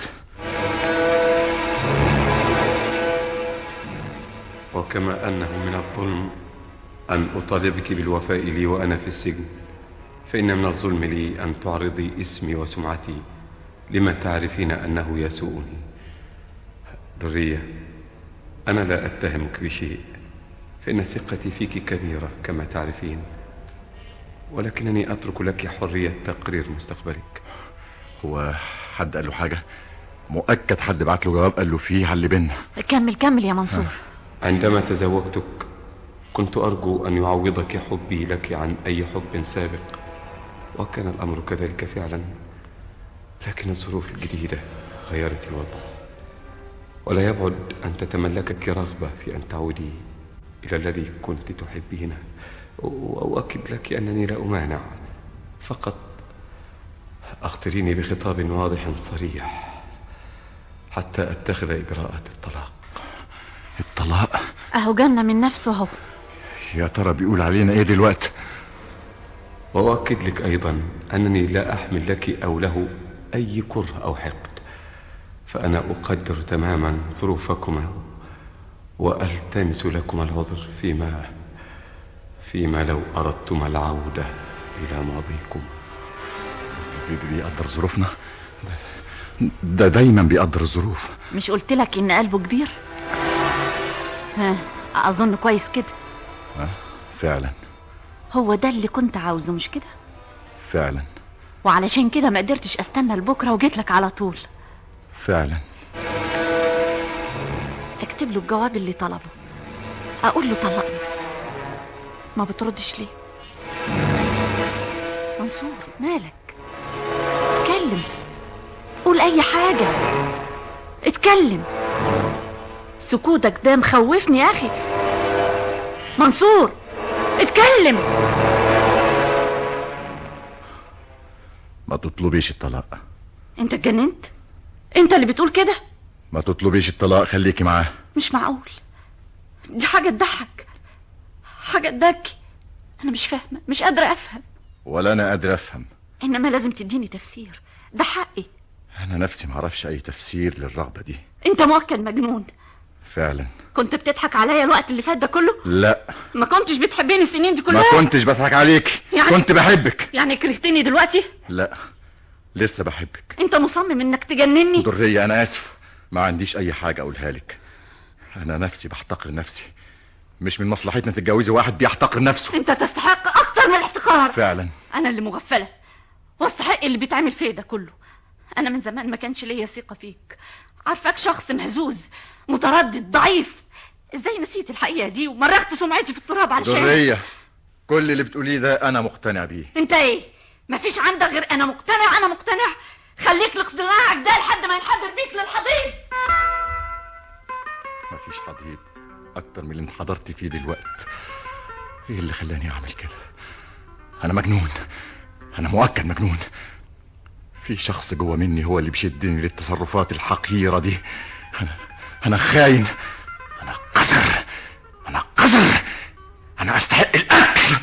وكما أنه من الظلم أن أطالبك بالوفاء لي وأنا في السجن فإن من الظلم لي أن تعرضي اسمي وسمعتي لما تعرفين أنه يسوءني درية أنا لا أتهمك بشيء فإن ثقتي فيك كبيرة كما تعرفين ولكنني أترك لك حرية تقرير مستقبلك هو حد قال له حاجه مؤكد حد بعت له جواب قال له فيه على اللي بينا كمل كمل يا منصور عندما تزوجتك كنت أرجو أن يعوضك حبي لك عن أي حب سابق وكان الأمر كذلك فعلا لكن الظروف الجديدة غيرت الوضع ولا يبعد أن تتملكك رغبة في أن تعودي إلى الذي كنت تحبينه وأؤكد لك أنني لا أمانع فقط أخطريني بخطاب واضح صريح حتى أتخذ إجراءات الطلاق الطلاق اهو جالنا من نفسه اهو يا ترى بيقول علينا ايه دلوقتي وأؤكد لك أيضا أنني لا أحمل لك أو له أي كره أو حقد فأنا أقدر تماما ظروفكما وألتمس لكما العذر فيما فيما لو أردتما العودة إلى ماضيكم بي- بيقدر ظروفنا ده- ده دايما بيقدر الظروف مش قلت لك ان قلبه كبير ها اظن كويس كده ها فعلا هو ده اللي كنت عاوزه مش كده فعلا وعلشان كده ما قدرتش استنى لبكره وجيت لك على طول فعلا اكتب له الجواب اللي طلبه اقول له طلقني ما بتردش ليه منصور مالك اتكلم قول اي حاجه اتكلم سكوتك ده مخوفني يا اخي منصور اتكلم ما تطلبيش الطلاق انت اتجننت انت اللي بتقول كده ما تطلبيش الطلاق خليكي معاه مش معقول دي حاجه تضحك حاجه تبكي انا مش فاهمه مش قادره افهم ولا انا قادر افهم انما لازم تديني تفسير ده حقي انا نفسي معرفش اي تفسير للرغبه دي انت مؤكد مجنون فعلا كنت بتضحك عليا الوقت اللي فات ده كله لا ما كنتش بتحبيني السنين دي ما كلها كنتش بضحك عليك يعني- كنت بحبك يعني كرهتني دلوقتي لا لسه بحبك انت مصمم انك تجنني درية انا اسف ما عنديش اي حاجه اقولها لك انا نفسي بحتقر نفسي مش من مصلحتنا تتجوزي واحد بيحتقر نفسه انت تستحق اكتر من الاحتقار فعلا انا اللي مغفله واستحق اللي بيتعمل فيا ده كله انا من زمان ما كانش ليا ثقه فيك عارفاك شخص مهزوز متردد ضعيف ازاي نسيت الحقيقه دي ومرغت سمعتي في التراب علشان درية كل اللي بتقوليه ده انا مقتنع بيه انت ايه مفيش عندك غير انا مقتنع انا مقتنع خليك لاقتناعك ده لحد ما ينحدر بيك للحضيض مفيش حضيض اكتر من اللي انت حضرتي فيه دلوقت ايه اللي خلاني اعمل كده انا مجنون انا مؤكد مجنون في شخص جوه مني هو اللي بيشدني للتصرفات الحقيرة دي انا انا خاين انا قذر انا قذر انا استحق القتل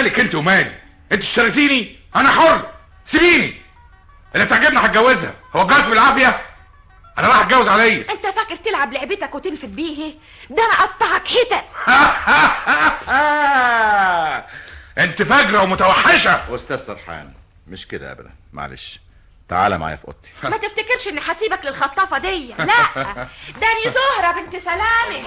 مالك انت ومالي انت اشتريتيني انا حر سيبيني اللي تعجبني هتجوزها هو الجواز بالعافيه انا راح اتجوز عليا انت فاكر تلعب لعبتك وتنفد بيه ده انا اقطعك حتت انت فجرة ومتوحشة استاذ سرحان مش كده ابدا معلش تعالى معايا في اوضتي ما تفتكرش اني هسيبك للخطافه دي لا داني زهره بنت سلامه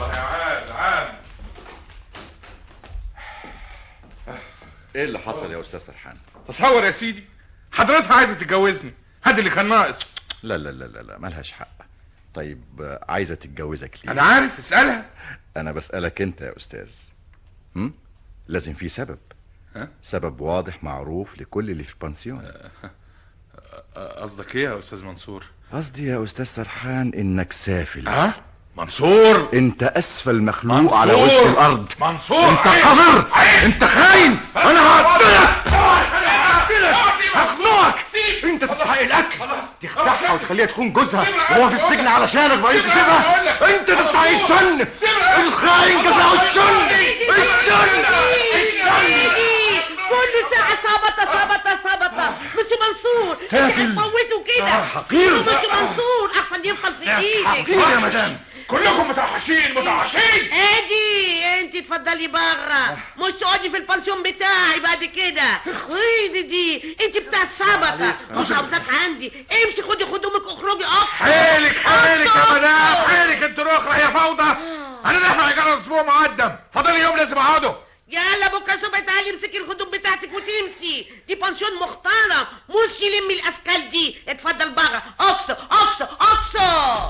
ايه اللي حصل يا استاذ سرحان تصور يا سيدي حضرتها عايزه تتجوزني هذا اللي كان ناقص لا لا لا لا, لا مالهاش حق طيب آه، عايزه تتجوزك ليه انا عارف اسالها انا بسالك انت يا استاذ هم؟ لازم في سبب ها؟ سبب واضح معروف لكل اللي في البنسيون قصدك ايه يا استاذ منصور قصدي يا استاذ سرحان انك سافل ها منصور انت اسفل مخلوق منصور! على وش الارض منصور انت عيب! قذر عيب! انت خاين انا هقتلك هخنقك انت تستحق الاكل تخدعها وتخليها تخون جوزها وهو في السجن علشانك بقيت تسيبها انت تستحق الشن الخاين جزاء الشن الشن كل ساعة صابطة صابطة صابطة مش منصور انت سافل. هتموته كده آه، حقير. مش منصور احسن ينقل في ايدك حقير يا مدام كلكم متوحشين متوحشين ادي انت اتفضلي بره مش تقعدي في البنسيون بتاعي بعد كده خدي دي انت بتاع السبطة مش عاوزاك عندي امشي خدي خدومك اخرجي اكتر حيلك حيلك يا مدام حيلك انت رخرة يا فوضى انا دافع ايجار اسبوع مقدم فاضل يوم لازم اقعده يلا بكره الصبح تعالي امسكي الخدوم بتاعتك وتمشي دي بنسيون محترم مش يلمي الاشكال دي اتفضل بره اقصى اقصى اقصى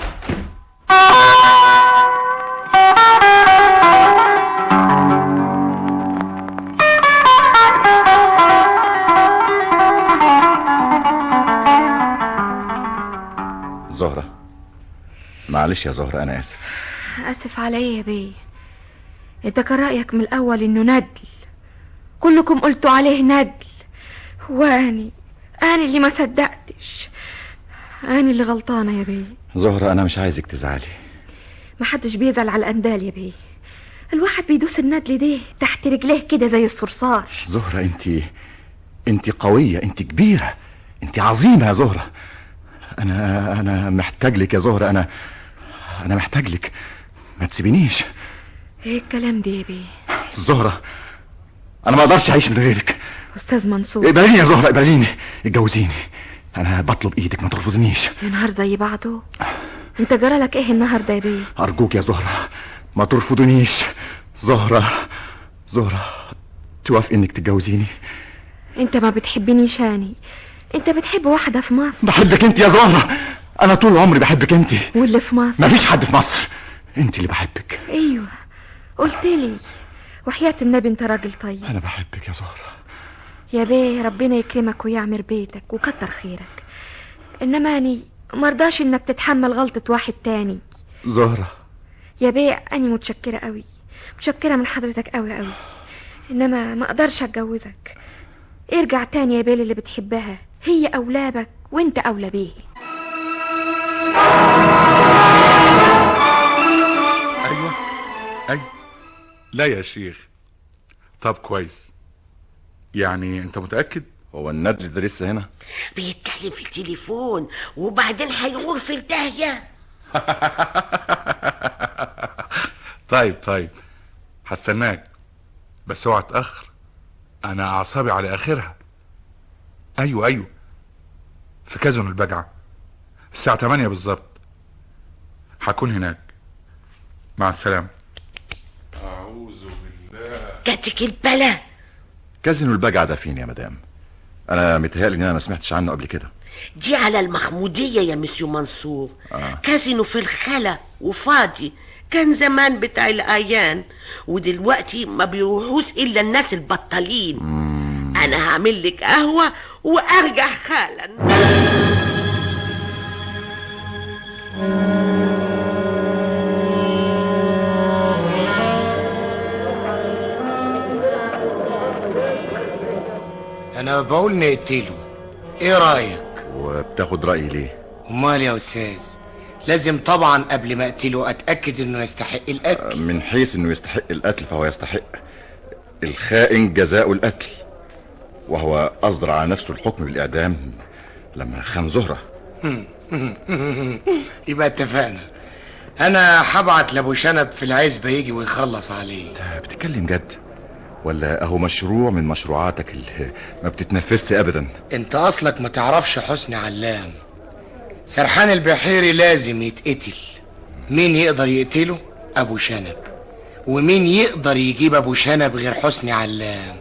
زهرة معلش يا زهرة انا اسف اسف عليا يا بيه انت كان رايك من الاول انه ندل كلكم قلتوا عليه ندل واني انا اللي ما صدقتش انا اللي غلطانه يا بيه زهرة انا مش عايزك تزعلي ما حدش بيزعل على الاندال يا بيه الواحد بيدوس الندل ده تحت رجليه كده زي الصرصار زهرة انت انت قوية انت كبيرة انت عظيمة يا زهرة انا انا محتاج لك يا زهرة انا انا محتاج لك ما تسيبينيش ايه الكلام ده يا بيه زهرة انا ما اقدرش اعيش من غيرك استاذ منصور اقبليني يا زهرة اقبليني اتجوزيني انا بطلب ايدك ما ترفضنيش يا نهار زي بعضه انت جرالك ايه النهارده يا بيه ارجوك يا زهرة ما ترفضنيش زهرة زهرة توافق انك تتجوزيني انت ما بتحبنيش هاني انت بتحب واحده في مصر بحبك انت يا زهرة انا طول عمري بحبك انت واللي في مصر مفيش حد في مصر انت اللي بحبك ايوه قلت لي وحياة النبي انت راجل طيب انا بحبك يا زهرة يا بيه ربنا يكرمك ويعمر بيتك وكتر خيرك انما اني مرضاش انك تتحمل غلطة واحد تاني زهرة يا بيه اني متشكرة قوي متشكرة من حضرتك قوي قوي انما ما اقدرش اتجوزك ارجع تاني يا بيه اللي بتحبها هي اولابك وانت اولى بيه ايوه ايوه لا يا شيخ طب كويس يعني انت متاكد هو الندل ده لسه هنا بيتكلم في التليفون وبعدين هيغور في الداهية طيب طيب هستناك بس اوعى تاخر انا اعصابي على اخرها ايوه ايوه في كازون البجعه الساعه 8 بالظبط هكون هناك مع السلامه اعوذ بالله جاتك البلا كازينو البجعة ده فين يا مدام انا متهيألي ان انا ما سمعتش عنه قبل كده دي على المحمودية يا مسيو منصور آه. كازينو في الخلا وفاضي كان زمان بتاع الأيان ودلوقتي ما بيروحوش إلا الناس البطالين أنا هعمل لك قهوة وأرجع حالا انا بقول نقتله ايه رايك وبتاخد رأيي ليه امال يا استاذ لازم طبعا قبل ما اقتله اتاكد انه يستحق القتل من حيث انه يستحق القتل فهو يستحق الخائن جزاء القتل وهو أصدر على نفسه الحكم بالإعدام لما خان زهرة يبقى اتفقنا انا هبعت لابو شنب في العزبة يجي ويخلص عليه بتتكلم جد ولا أهو مشروع من مشروعاتك اللي ما بتتنفذش أبدا انت اصلك ما تعرفش حسني علام سرحان البحيري لازم يتقتل مين يقدر يقتله ابو شنب ومين يقدر يجيب ابو شنب غير حسني علام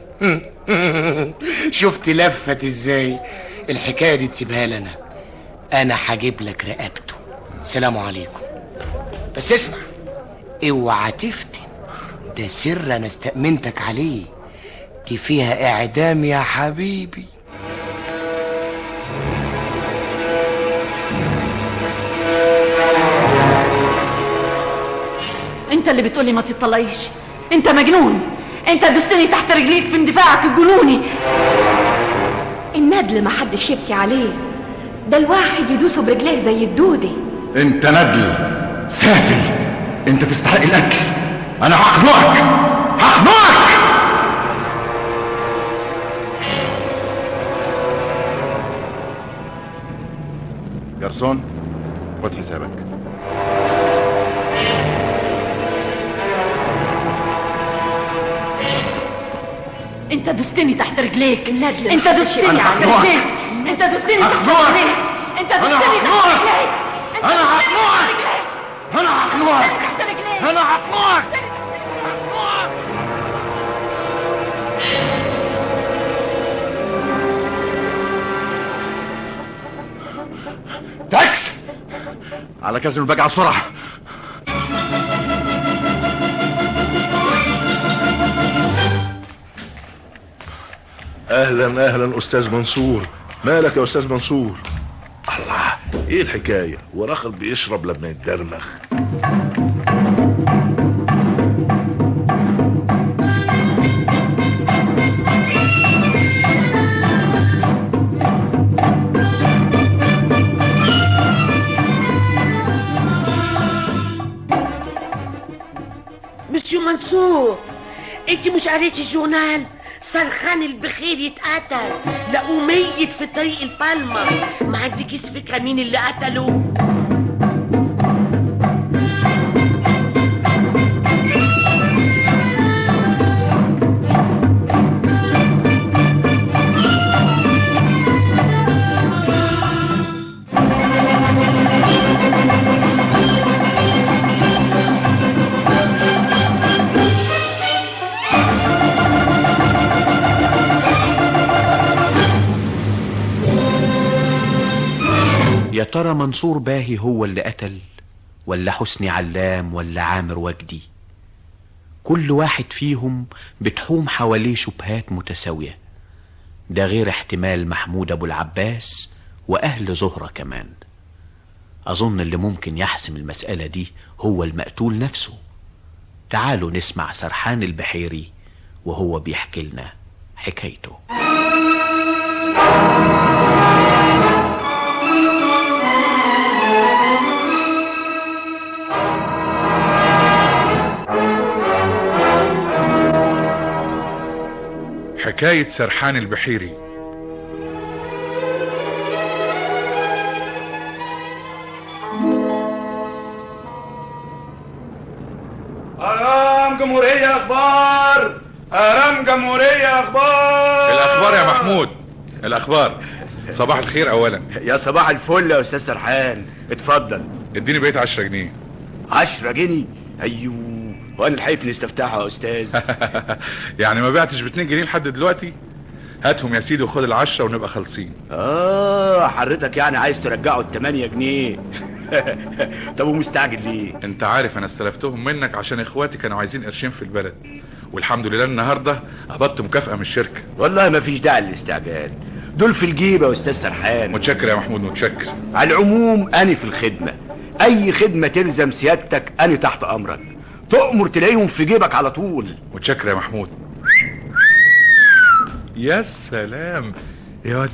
شفت لفت ازاي الحكايه دي تسيبها لنا انا هجيب لك رقبته سلام عليكم بس اسمع اوعى تفتن ده سر انا استأمنتك عليه دي فيها اعدام يا حبيبي انت اللي بتقولي ما تطلعيش انت مجنون انت دستني تحت رجليك في اندفاعك الجنوني الندل ما حدش يبكي عليه ده الواحد يدوسه برجليه زي الدودة أنت ندل سافل أنت تستحق القتل أنا هخنقك هخنقك جرسون خد حسابك انت دستني تحت رجليك الندل انت دستني أنا تحت هخنقك. رجليك انت دستني تحت هخنقك. رجليك انت أنا دستني تحت هخنقك. رجليك انت أنا دستني هخنقك. تحت رجليك. أنا هخنقك تحت رجليك أنا هخنقك تاكس على كازينو البجعة بسرعة اهلا اهلا استاذ منصور مالك يا استاذ منصور الله ايه الحكايه وراخر بيشرب لما يتدرمغ مسيو منصور انت مش قريتي الجورنال سرخان البخير يتقتل لقوه ميت في طريق البالما ما عندكيش فكره مين اللي قتله يا ترى منصور باهي هو اللي قتل ولا حسني علام ولا عامر وجدي كل واحد فيهم بتحوم حواليه شبهات متساوية ده غير احتمال محمود أبو العباس وأهل زهرة كمان أظن اللي ممكن يحسم المسألة دي هو المقتول نفسه تعالوا نسمع سرحان البحيري وهو بيحكي لنا حكايته حكاية سرحان البحيري ارام جمهورية اخبار ارام جمهورية اخبار الأخبار يا محمود الأخبار صباح الخير أولا يا صباح الفل يا استاذ سرحان اتفضل اديني بقيت 10 جنيه 10 جنيه ايوه وانا لحقت نستفتحها يا استاذ يعني ما بعتش ب 2 جنيه لحد دلوقتي هاتهم يا سيدي وخد العشرة ونبقى خالصين اه حضرتك يعني عايز ترجعه ال 8 جنيه طب ومستعجل ليه انت عارف انا استلفتهم منك عشان اخواتي كانوا عايزين قرشين في البلد والحمد لله النهارده قبضت مكافأة من الشركة والله ما فيش داعي للاستعجال دول في الجيب يا استاذ سرحان متشكر يا محمود متشكر على العموم انا في الخدمة اي خدمة تلزم سيادتك انا تحت امرك تؤمر تلاقيهم في جيبك على طول متشكر يا محمود يا سلام يا واد ده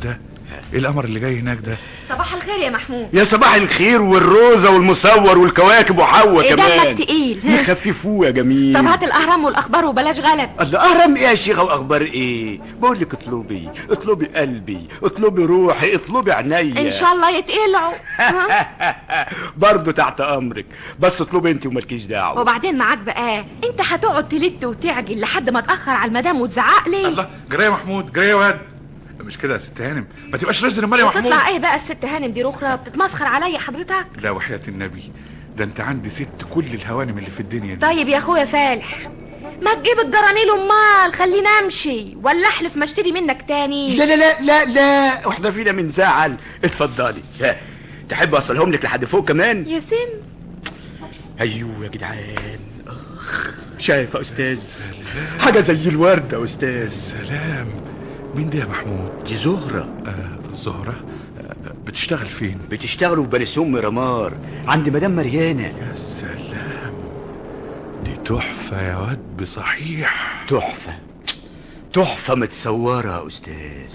ايه القمر اللي جاي هناك ده صباح الخير يا محمود يا صباح الخير والروزة والمصور والكواكب وحواء إيه كمان دمك تقيل نخففوه يا جميل طب هات الاهرام والاخبار وبلاش غلب الله اهرم ايه يا شيخه واخبار ايه بقول لك اطلبي اطلبي قلبي اطلبي روحي اطلبي عينيا ان شاء الله يتقلعوا ها؟ برضه تحت امرك بس اطلبي انت ومالكيش دعوه وبعدين معاك بقى انت هتقعد تلت وتعجل لحد ما تاخر على المدام وتزعق لي الله جري يا محمود جري يا واد مش كده يا ست هانم ما تبقاش رزق امال يا محمود تطلع ايه بقى الست هانم دي رخرة بتتمسخر عليا حضرتك لا وحياة النبي ده انت عندي ست كل الهوانم اللي في الدنيا دي طيب يا اخويا فالح ما تجيب الجرانيل امال خليني امشي ولا احلف ما اشتري منك تاني لا لا لا لا لا واحنا فينا من زعل اتفضلي ها، تحب اوصلهم لك لحد فوق كمان يا سم ايوه يا جدعان اخ شايف يا استاذ حاجه زي الورده يا استاذ سلام مين دي يا محمود دي زهره آه زهرة آه بتشتغل فين بتشتغلوا في بني سم رمار عند مدام مريانه يا سلام دي تحفة يا واد بصحيح تحفه تحفه متصوره يا استاذ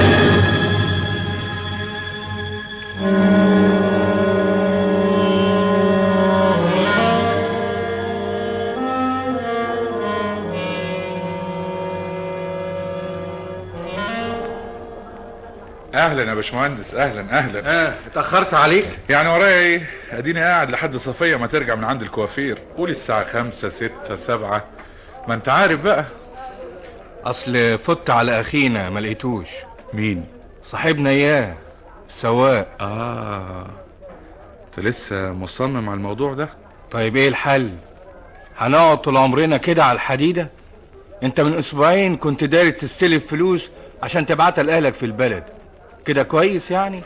اهلا يا باشمهندس اهلا اهلا اه اتأخرت عليك يعني ورايا ايه اديني قاعد لحد صفية ما ترجع من عند الكوافير قولي الساعة خمسة ستة سبعة ما انت عارف بقى اصل فت على اخينا ما لقيتوش مين صاحبنا اياه السواق اه انت لسه مصمم على الموضوع ده طيب ايه الحل هنقعد طول عمرنا كده على الحديدة انت من اسبوعين كنت داري تستلف فلوس عشان تبعتها لاهلك في البلد كده كويس يعني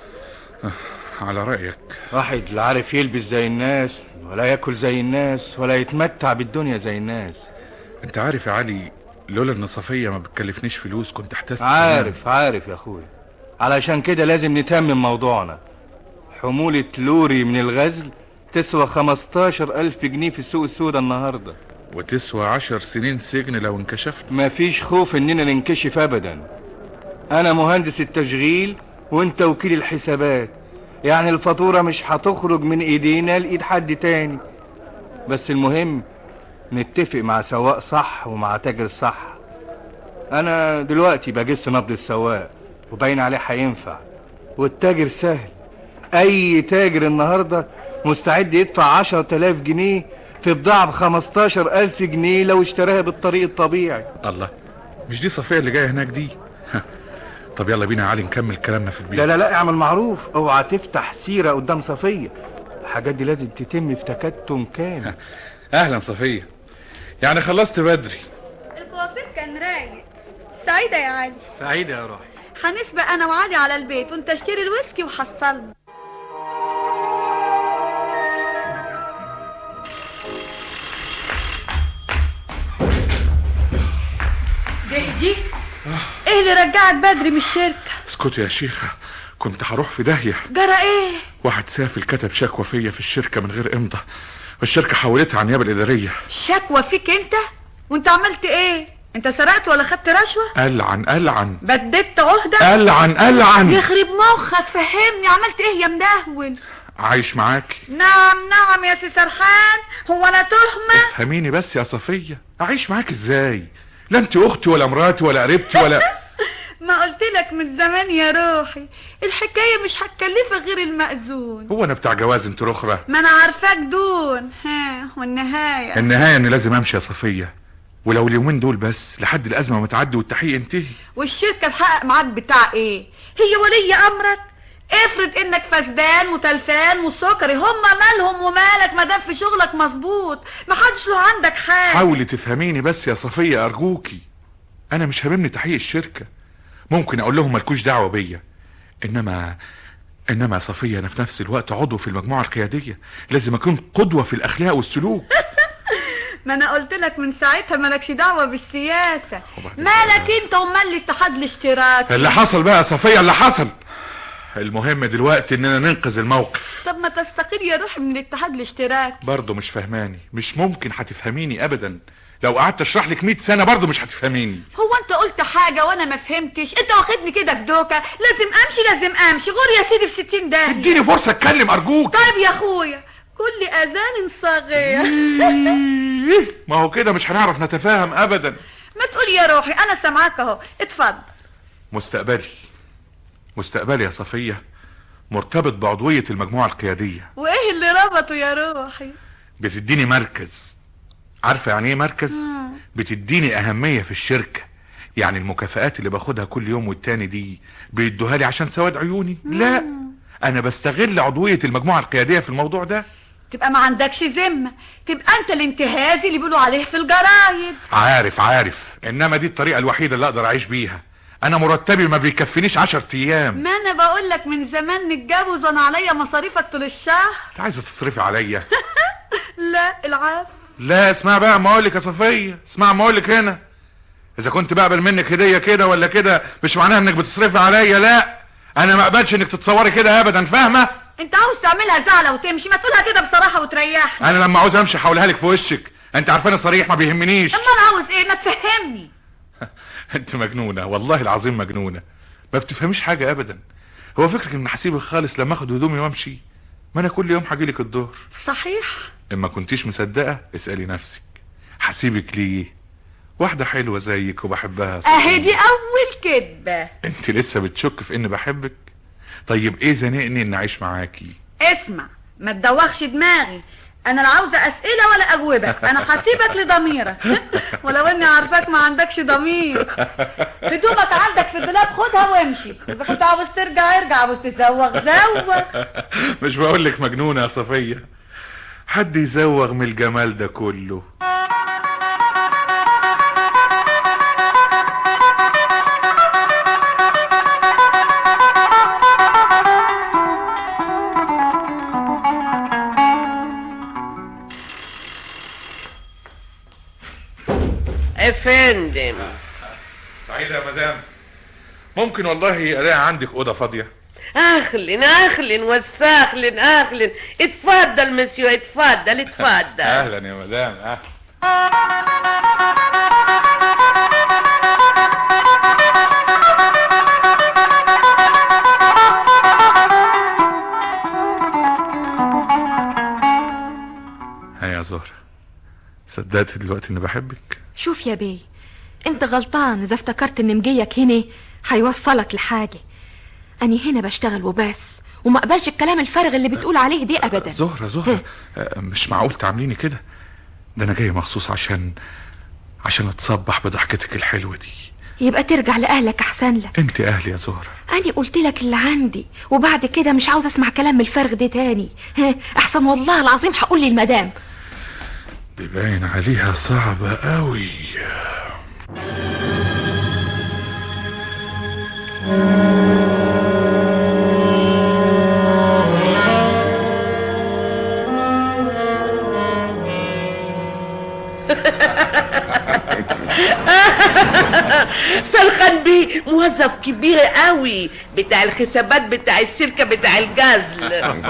على رأيك واحد لا عارف يلبس زي الناس ولا ياكل زي الناس ولا يتمتع بالدنيا زي الناس انت عارف يا علي لولا ان صفية ما بتكلفنيش فلوس كنت احتست عارف عارف يا اخويا علشان كده لازم نتمم موضوعنا حمولة لوري من الغزل تسوى 15 ألف جنيه في السوق السوداء النهاردة وتسوى عشر سنين سجن لو انكشفت مفيش خوف اننا ننكشف ابدا انا مهندس التشغيل وانت وكيل الحسابات يعني الفاتورة مش هتخرج من ايدينا لايد حد تاني بس المهم نتفق مع سواق صح ومع تاجر صح انا دلوقتي بجس نبض السواق وباين عليه هينفع والتاجر سهل اي تاجر النهاردة مستعد يدفع عشر تلاف جنيه في بضاعة بخمستاشر ألف جنيه لو اشتراها بالطريق الطبيعي الله مش دي صفية اللي جاية هناك دي طب يلا بينا يا علي نكمل كلامنا في البيت لا لا لا اعمل معروف اوعى تفتح سيرة قدام صفية الحاجات دي لازم تتم في تكتم كامل اهلا صفية يعني خلصت بدري الكوافير كان رايق سعيدة يا علي سعيدة يا روحي هنسبق انا وعلي على البيت وانت اشتري الويسكي وحصلنا دي دي ايه اللي رجعك بدري من الشركة اسكتي يا شيخة كنت هروح في داهية جرى ايه واحد سافل كتب شكوى فيا في الشركة من غير امضى والشركة حولتها على النيابة الإدارية شكوى فيك انت وانت عملت ايه انت سرقت ولا خدت رشوة ألعن ألعن بددت عهدة ألعن ألعن يخرب مخك فهمني عملت ايه يا مدهول عايش معاكي نعم نعم يا سي سرحان هو انا تهمة فهميني بس يا صفية أعيش معاك إزاي لا أنت أختي ولا مراتي ولا قريبتي ولا ما قلت لك من زمان يا روحي الحكاية مش هتكلفك غير المأذون هو أنا بتاع جواز أنت رخرة ما انا عارفاك دون ها والنهاية النهاية إني لازم أمشي يا صفية ولو اليومين دول بس لحد الأزمة ما تعدي والتحقيق ينتهي والشركة تحقق معاك بتاع ايه هي ولي امرك افرض انك فسدان وتلفان وسكري هم مالهم ومالك ما دام في شغلك مظبوط ما حدش له عندك حاجه حاولي تفهميني بس يا صفية أرجوكي أنا مش هاممني تحقيق الشركة ممكن أقول لهم مالكوش دعوة بيا إنما إنما يا صفية أنا في نفس الوقت عضو في المجموعة القيادية لازم أكون قدوة في الأخلاق والسلوك ما انا قلت لك من ساعتها مالكش دعوه بالسياسه مالك انت ومال الاتحاد الاشتراكي اللي حصل بقى يا صفية اللي حصل المهم دلوقتي إننا ننقذ الموقف طب ما تستقيل يا روحي من الاتحاد الاشتراكي برضه مش فهماني مش ممكن هتفهميني أبدا لو قعدت أشرح لك 100 سنة برضه مش هتفهميني هو انت قلت حاجه وانا ما فهمتش انت واخدني كده في دوكه لازم امشي لازم امشي غور يا سيدي في ستين ده اديني فرصه اتكلم ارجوك طيب يا اخويا كل اذان صغير ما هو كده مش هنعرف نتفاهم ابدا ما تقول يا روحي انا سامعاك اهو اتفضل مستقبلي مستقبلي يا صفيه مرتبط بعضويه المجموعه القياديه وايه اللي ربطه يا روحي بتديني مركز عارفه يعني ايه مركز بتديني اهميه في الشركه يعني المكافآت اللي باخدها كل يوم والتاني دي بيدوها لي عشان سواد عيوني لا انا بستغل عضويه المجموعه القياديه في الموضوع ده تبقى ما عندكش ذمه تبقى انت الانتهازي اللي بيقولوا عليه في الجرايد عارف عارف انما دي الطريقه الوحيده اللي اقدر اعيش بيها انا مرتبي ما بيكفينيش عشر ايام ما انا بقول لك من زمان نتجوز وانا عليا مصاريفك طول الشهر انت عايزه تصرفي عليا لا العفو لا اسمع بقى ما اقولك يا صفيه اسمع ما اقولك هنا اذا كنت بقبل منك هديه كده ولا كده مش معناها انك بتصرفي عليا لا انا ما اقبلش انك تتصوري كده ابدا فاهمه انت عاوز تعملها زعله وتمشي ما تقولها كده بصراحه وتريحني انا لما عاوز امشي هقولها لك في وشك انت عارفاني صريح ما بيهمنيش امال عاوز ايه ما تفهمني انت مجنونه والله العظيم مجنونه ما بتفهميش حاجه ابدا هو فكرك ان هسيبك خالص لما اخد هدومي وامشي ما انا كل يوم هجيلك الظهر صحيح اما كنتيش مصدقه اسالي نفسك هسيبك ليه واحده حلوه زيك وبحبها اهي دي اول كدبه انت لسه بتشك في اني بحبك طيب ايه زنقني ان اعيش معاكي اسمع ما تدوخش دماغي انا لا عاوزه اسئله ولا اجوبك انا هسيبك لضميرك ولو اني عارفاك ما عندكش ضمير هدومك عندك في الدولاب خدها وامشي اذا كنت عاوز ترجع ارجع عاوز تزوغ زوغ مش بقول لك مجنونه يا صفيه حد يزوغ من الجمال ده كله افندم سعيدة يا مدام ممكن والله الاقي عندك اوضه فاضيه اهلا اهلا وسهلا اهلا اتفضل مسيو اتفضل اتفضل اهلا يا مدام اهلا ها يا زهرة صدقت دلوقتي اني بحبك شوف يا بيه انت غلطان اذا افتكرت ان مجيك هنا هيوصلك لحاجه اني هنا بشتغل وبس وما اقبلش الكلام الفارغ اللي بتقول عليه دي ابدا زهرة زهرة آه، مش معقول تعامليني كده ده انا جاي مخصوص عشان عشان اتصبح بضحكتك الحلوة دي يبقى ترجع لاهلك احسن لك انت اهلي يا زهرة أنا قلت لك اللي عندي وبعد كده مش عاوز أسمع كلام الفرغ ده تاني ها أحسن والله العظيم هقول للمدام دي باين عليها صعبة قوي سلخان بيه موظف كبير قوي بتاع الحسابات بتاع السلكة بتاع الجزل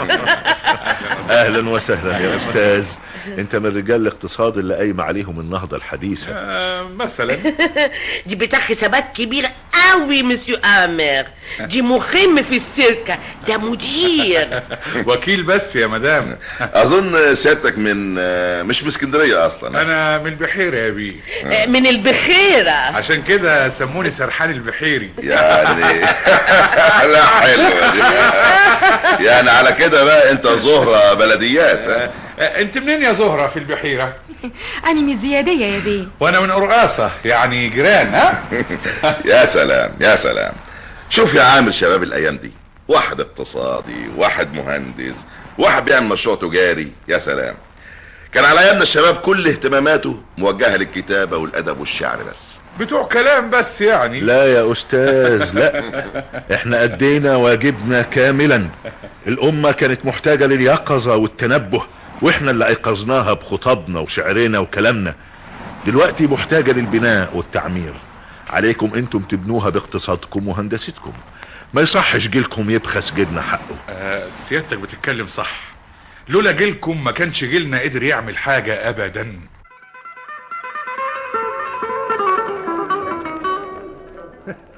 اهلا وسهلا يا استاذ انت من رجال الاقتصاد اللي قايمه عليهم النهضه الحديثه مثلا دي بتاع حسابات كبيرة قوي مسيو امر دي مخم في السلكة ده مدير وكيل بس يا مدام اظن سيادتك من مش من اسكندريه اصلا انا من البحيرة يا بيه من البخيرة عشان كده سموني سرحان البحيري يعني لا حلوه دي يعني على كده بقى انت زهره بلديات ها؟ انت منين يا زهرة في البحيرة أنا من الزيادية يا بيه وانا من قرقاصة يعني جيران ها يا سلام يا سلام شوف يا عامل شباب الايام دي واحد اقتصادي واحد مهندس واحد بيعمل مشروع تجاري يا سلام كان على ايامنا الشباب كل اهتماماته موجهه للكتابه والادب والشعر بس بتوع كلام بس يعني لا يا استاذ لا احنا ادينا واجبنا كاملا الامه كانت محتاجه لليقظه والتنبه واحنا اللي ايقظناها بخطبنا وشعرنا وكلامنا دلوقتي محتاجه للبناء والتعمير عليكم انتم تبنوها باقتصادكم وهندستكم ما يصحش جيلكم يبخس جيلنا حقه آه سيادتك بتتكلم صح لولا جيلكم ما كانش جيلنا قدر يعمل حاجة ابدا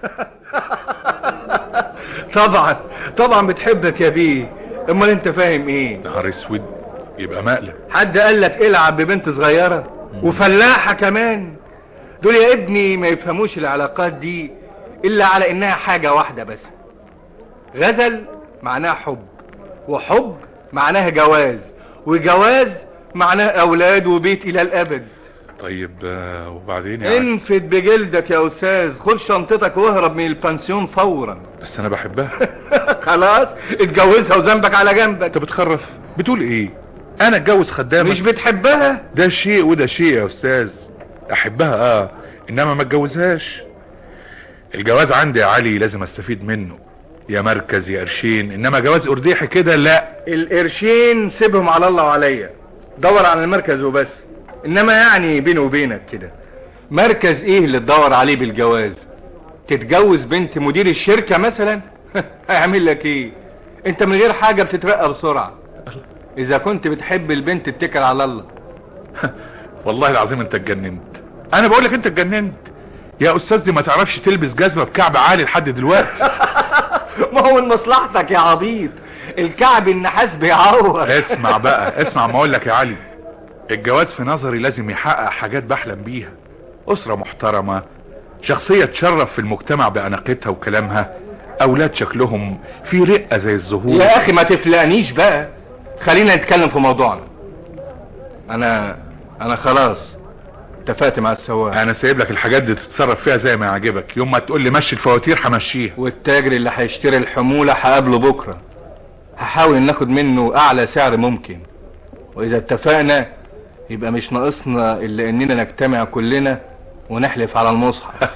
طبعا طبعا بتحبك يا بيه امال انت فاهم ايه نهار اسود يبقى مقلب حد قال لك العب ببنت صغيره وفلاحه كمان دول يا ابني ما يفهموش العلاقات دي الا على انها حاجه واحده بس غزل معناها حب وحب معناها جواز وجواز معناه اولاد وبيت الى الابد طيب آه، وبعدين يعني انفد بجلدك يا استاذ خد شنطتك واهرب من البنسيون فورا بس انا بحبها خلاص اتجوزها وذنبك على جنبك انت بتخرف بتقول ايه انا اتجوز خدامه مش بتحبها ده شيء وده شيء يا استاذ احبها اه انما ما اتجوزهاش الجواز عندي يا علي لازم استفيد منه يا مركز يا قرشين انما جواز ارديحي كده لا القرشين سيبهم على الله وعليا دور على المركز وبس انما يعني بيني وبينك كده مركز ايه اللي تدور عليه بالجواز تتجوز بنت مدير الشركة مثلا هيعمل لك ايه انت من غير حاجة بتترقى بسرعة اذا كنت بتحب البنت اتكل على الله والله العظيم انت اتجننت انا بقول لك انت اتجننت يا استاذ دي ما تعرفش تلبس جزمه بكعب عالي لحد دلوقتي ما هو من مصلحتك يا عبيط الكعب النحاس بيعور اسمع بقى اسمع ما اقول لك يا علي الجواز في نظري لازم يحقق حاجات بحلم بيها اسره محترمه شخصيه تشرف في المجتمع باناقتها وكلامها اولاد شكلهم في رقه زي الزهور يا اخي ما تفلقنيش بقى خلينا نتكلم في موضوعنا انا انا خلاص اتفقت مع السواق انا سايب لك الحاجات دي تتصرف فيها زي ما يعجبك يوم ما تقول لي مشي الفواتير همشيها والتاجر اللي هيشتري الحمولة هقابله بكرة هحاول ناخد منه اعلى سعر ممكن واذا اتفقنا يبقى مش ناقصنا الا اننا نجتمع كلنا ونحلف على المصحف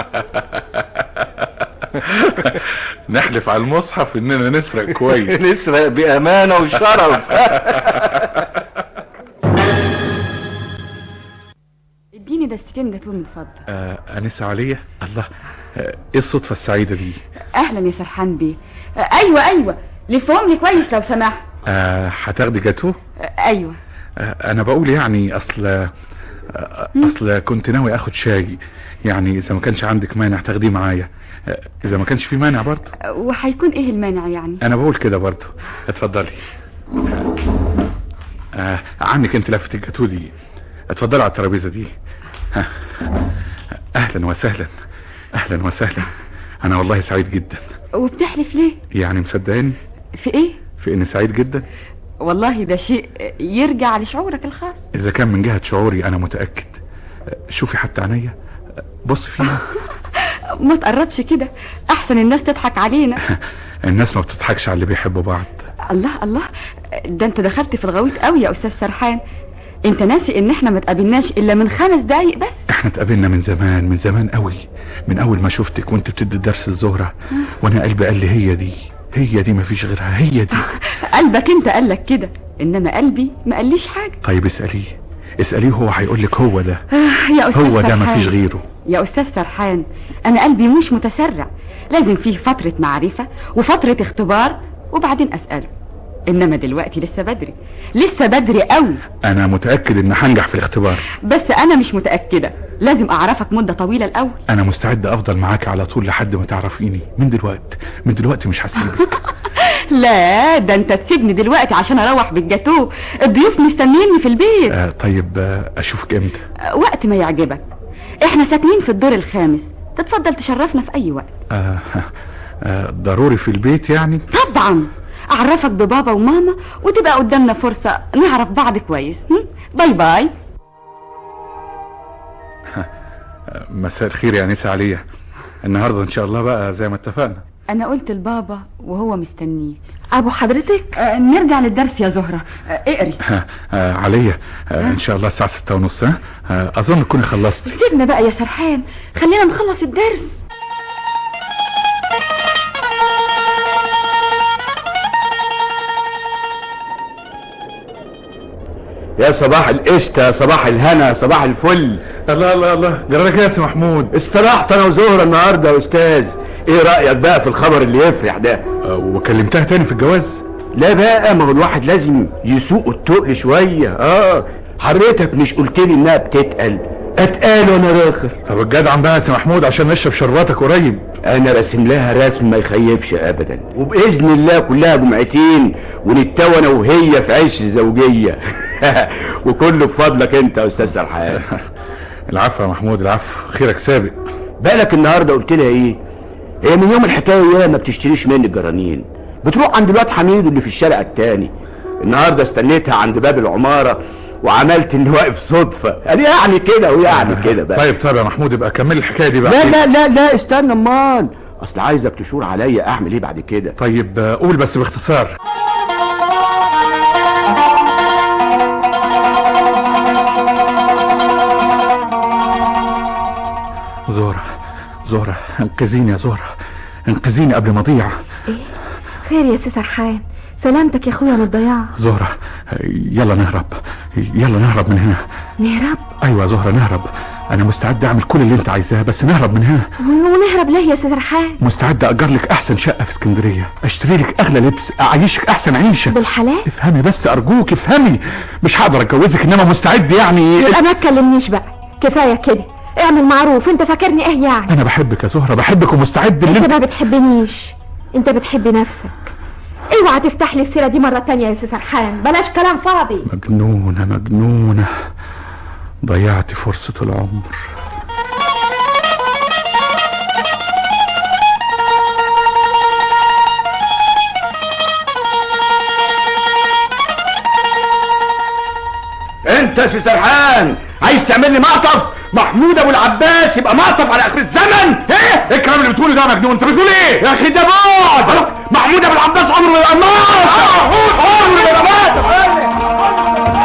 نحلف على المصحف اننا نسرق كويس نسرق بامانة وشرف اديني دستين جاتوه من فضل آه انسه عليا الله آه ايه الصدفه السعيده دي اهلا يا سرحان بيه آه، ايوه ايوه لفهم لي كويس لو سمحت آه هتاخدي جاتوه آه، ايوه آه انا بقول يعني اصل آه اصل كنت ناوي اخد شاي يعني اذا ما كانش عندك مانع تاخديه معايا آه اذا ما كانش في مانع برضه آه، وهيكون ايه المانع يعني انا بقول كده برضه اتفضلي آه عنك انت لفه الجاتوه دي اتفضلي على الترابيزه دي ها. اهلا وسهلا اهلا وسهلا انا والله سعيد جدا وبتحلف ليه يعني مصدقاني في ايه في اني سعيد جدا والله ده شيء يرجع لشعورك الخاص اذا كان من جهه شعوري انا متاكد شوفي حتى عينيا بص فيها ما تقربش كده احسن الناس تضحك علينا الناس ما بتضحكش على اللي بيحبوا بعض الله الله ده انت دخلت في الغويط قوي يا استاذ سرحان انت ناسي ان احنا ما تقابلناش الا من خمس دقايق بس احنا اتقابلنا من زمان من زمان قوي من اول ما شفتك وانت بتدي الدرس الزهرة وانا قلبي قال لي هي دي هي دي مفيش غيرها هي دي قلبك انت قالك كده انما قلبي ما قاليش حاجه طيب اسأليه اسأليه هو هيقول لك هو ده آه، يا استاذ هو ده سرحان. مفيش غيره يا استاذ سرحان انا قلبي مش متسرع لازم فيه فتره معرفه وفتره اختبار وبعدين اساله انما دلوقتي لسه بدري لسه بدري قوي انا متأكد ان هنجح في الاختبار بس انا مش متاكده لازم اعرفك مده طويله الاول انا مستعد افضل معاك على طول لحد ما تعرفيني من دلوقتي من دلوقتي مش هسيبك لا ده انت تسيبني دلوقتي عشان اروح بالجاتوه الضيوف مستنيني في البيت آه طيب آه اشوفك امتى وقت ما يعجبك احنا ساكنين في الدور الخامس تتفضل تشرفنا في اي وقت آه آه ضروري في البيت يعني طبعا اعرفك ببابا وماما وتبقى قدامنا فرصة نعرف بعض كويس هم؟ باي باي مساء الخير يا انسه عليا النهارده ان شاء الله بقى زي ما اتفقنا انا قلت لبابا وهو مستنيك ابو حضرتك آه نرجع للدرس يا زهرة آه اقري ها آه عليا آه ان شاء الله الساعه ستة ونص ها آه اظن تكوني خلصت سيبنا بقى يا سرحان خلينا نخلص الدرس يا صباح القشطة صباح الهنا صباح الفل الله الله الله جرالك يا سي محمود استراحت انا وزهرة النهاردة يا استاذ ايه رأيك بقى في الخبر اللي يفرح ده آه وكلمتها تاني في الجواز لا بقى ما هو الواحد لازم يسوق التقل شوية اه حضرتك مش قلت لي انها بتتقل اتقال وانا راخر طب الجدع بقى يا سي محمود عشان نشرب شرباتك قريب انا راسم لها رسم ما يخيبش ابدا وباذن الله كلها جمعتين ونتوى انا وهي في عيش الزوجيه وكله بفضلك انت يا استاذ سرحان العفو يا محمود العفو خيرك سابق بالك النهارده قلت لها ايه هي من يوم الحكايه يا ما بتشتريش مني الجرانين بتروح عند الواد حميد اللي في الشارع التاني النهارده استنيتها عند باب العماره وعملت اني واقف صدفه يعني يعني كده ويعني كده بقى طيب طيب يا محمود يبقى كمل الحكايه دي بقى لا لا لا لا استنى امال اصل عايزك تشور عليا اعمل ايه بعد كده طيب آه، قول بس باختصار زهرة زهرة انقذيني يا زهرة انقذيني قبل ما اضيع خير يا سي سرحان سلامتك يا اخويا من الضياع زهرة يلا نهرب يلا نهرب من هنا نهرب ايوه يا زهرة نهرب انا مستعد اعمل كل اللي انت عايزاه بس نهرب من هنا ونهرب ليه يا سي سرحان مستعد اجر لك احسن شقه في اسكندريه اشتري لك اغلى لبس اعيشك احسن عيشه بالحلال افهمي بس ارجوك افهمي مش هقدر اتجوزك انما مستعد يعني يبقى ما تكلمنيش بقى كفايه كده اعمل معروف انت فاكرني ايه يعني انا بحبك يا زهره بحبك ومستعد اللي انت ما بتحبنيش انت بتحب نفسك اوعى تفتح لي السيره دي مره تانية يا سي سرحان بلاش كلام فاضي مجنونه مجنونه ضيعت فرصه العمر انت يا سي سرحان عايز تعمل لي معطف محمود ابو العباس يبقى معطف على اخر الزمن ايه ايه الكلام اللي بتقوله ده يا مجنون انت بتقول ايه يا اخي ده بعد محمود ابو العباس عمره ما يبقى معطف عمره ما يبقى معطف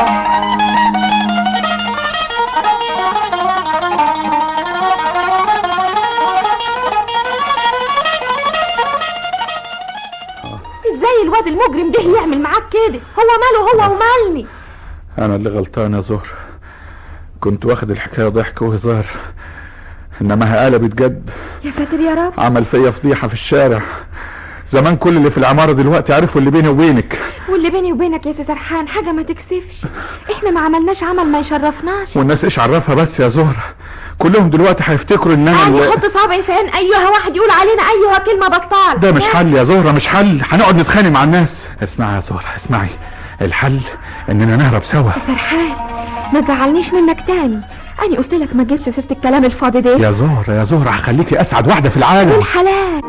ازاي الواد المجرم ده يعمل معاك كده هو ماله هو ومالني انا اللي غلطان يا زهر كنت واخد الحكايه ضحك وهزار انما هي قلبت جد يا ساتر يا رب عمل فيا فضيحه في الشارع زمان كل اللي في العماره دلوقتي عارفوا اللي بيني وبينك واللي بيني وبينك يا سي سرحان حاجه ما تكسفش احنا ما عملناش عمل ما يشرفناش والناس ايش عرفها بس يا زهره كلهم دلوقتي هيفتكروا ان انا يعني اللي- حط صابعي في عين ايها واحد يقول علينا ايها كلمه بطال ده مش حل يا زهرة مش حل هنقعد نتخانق مع الناس اسمعي يا زهرة اسمعي الحل اننا نهرب سوا سرحان ما تزعلنيش منك تاني انا قلت لك ما تجيبش سيره الكلام الفاضي ده يا زهرة يا زهرة هخليكي اسعد واحدة في العالم بالحلال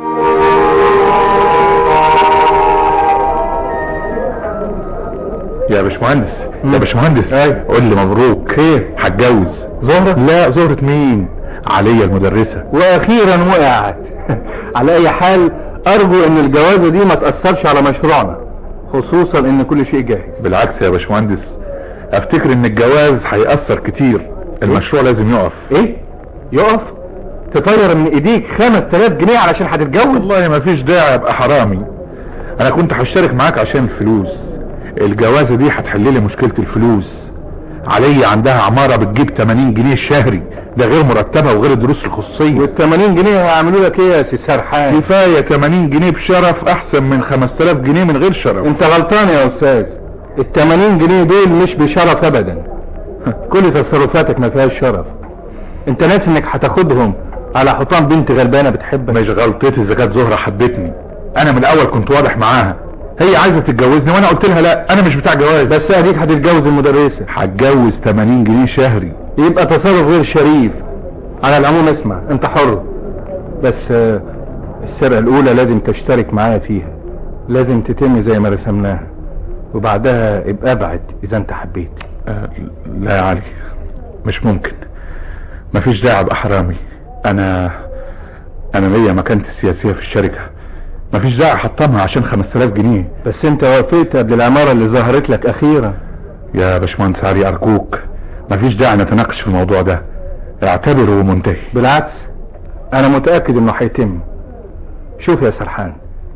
يا باشمهندس يا باشمهندس قول لي مبروك خير هتجوز زهرة لا زهرة مين عليا المدرسة واخيرا وقعت على اي حال ارجو ان الجوازه دي ما تاثرش على مشروعنا خصوصا ان كل شيء جاهز بالعكس يا باشمهندس افتكر ان الجواز هيأثر كتير المشروع لازم يقف ايه يقف تطير من ايديك 5000 جنيه علشان هتتجوز والله ما فيش داعي ابقى حرامي انا كنت هشترك معاك عشان الفلوس الجوازة دي هتحل لي مشكلة الفلوس علي عندها عمارة بتجيب 80 جنيه شهري ده غير مرتبة وغير الدروس الخصوصية وال 80 جنيه هيعملوا لك ايه يا سي سرحان كفاية 80 جنيه بشرف احسن من 5000 جنيه من غير شرف انت غلطان يا استاذ ال 80 جنيه دول مش بشرف ابدا كل تصرفاتك ما فيهاش شرف انت ناسي انك هتاخدهم على حطام بنت غلبانه بتحبك مش غلطتي اذا كانت زهرة حبتني انا من الاول كنت واضح معاها هي عايزة تتجوزني وانا قلت لها لا انا مش بتاع جواز بس اديك هتتجوز المدرسه هتجوز 80 جنيه شهري يبقى تصرف غير شريف على العموم اسمع انت حر بس آه، السرقه الاولى لازم تشترك معايا فيها لازم تتم زي ما رسمناها وبعدها ابقى ابعد اذا انت حبيت آه لا يا علي مش ممكن مفيش داعي ابقى حرامي انا انا ليا مكانتي السياسية في الشركة مفيش داعي احطمها عشان 5000 جنيه بس انت وافقت قبل العمارة اللي ظهرت لك اخيرا يا باشمهندس علي ارجوك مفيش داعي نتناقش في الموضوع ده اعتبره منتهي بالعكس انا متأكد انه هيتم شوف يا سرحان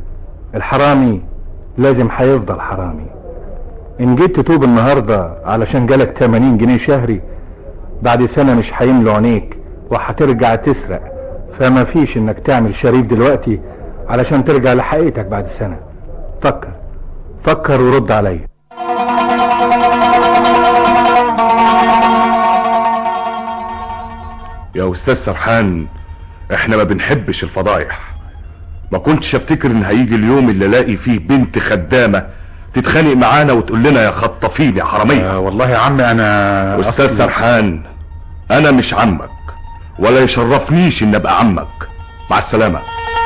الحرامي لازم هيفضل حرامي ان جيت تتوب النهاردة علشان جالك 80 جنيه شهري بعد سنة مش هيملوا عينيك وهترجع تسرق فما فيش انك تعمل شريف دلوقتي علشان ترجع لحقيقتك بعد سنة فكر فكر ورد عليا يا استاذ سرحان احنا ما بنحبش الفضايح ما كنتش افتكر ان هيجي اليوم اللي الاقي فيه بنت خدامه تتخانق معانا وتقول لنا يا خطافين يا حراميه آه والله يا عمي انا استاذ أصلي- سرحان انا مش عمك ولا يشرفنيش ان ابقى عمك مع السلامه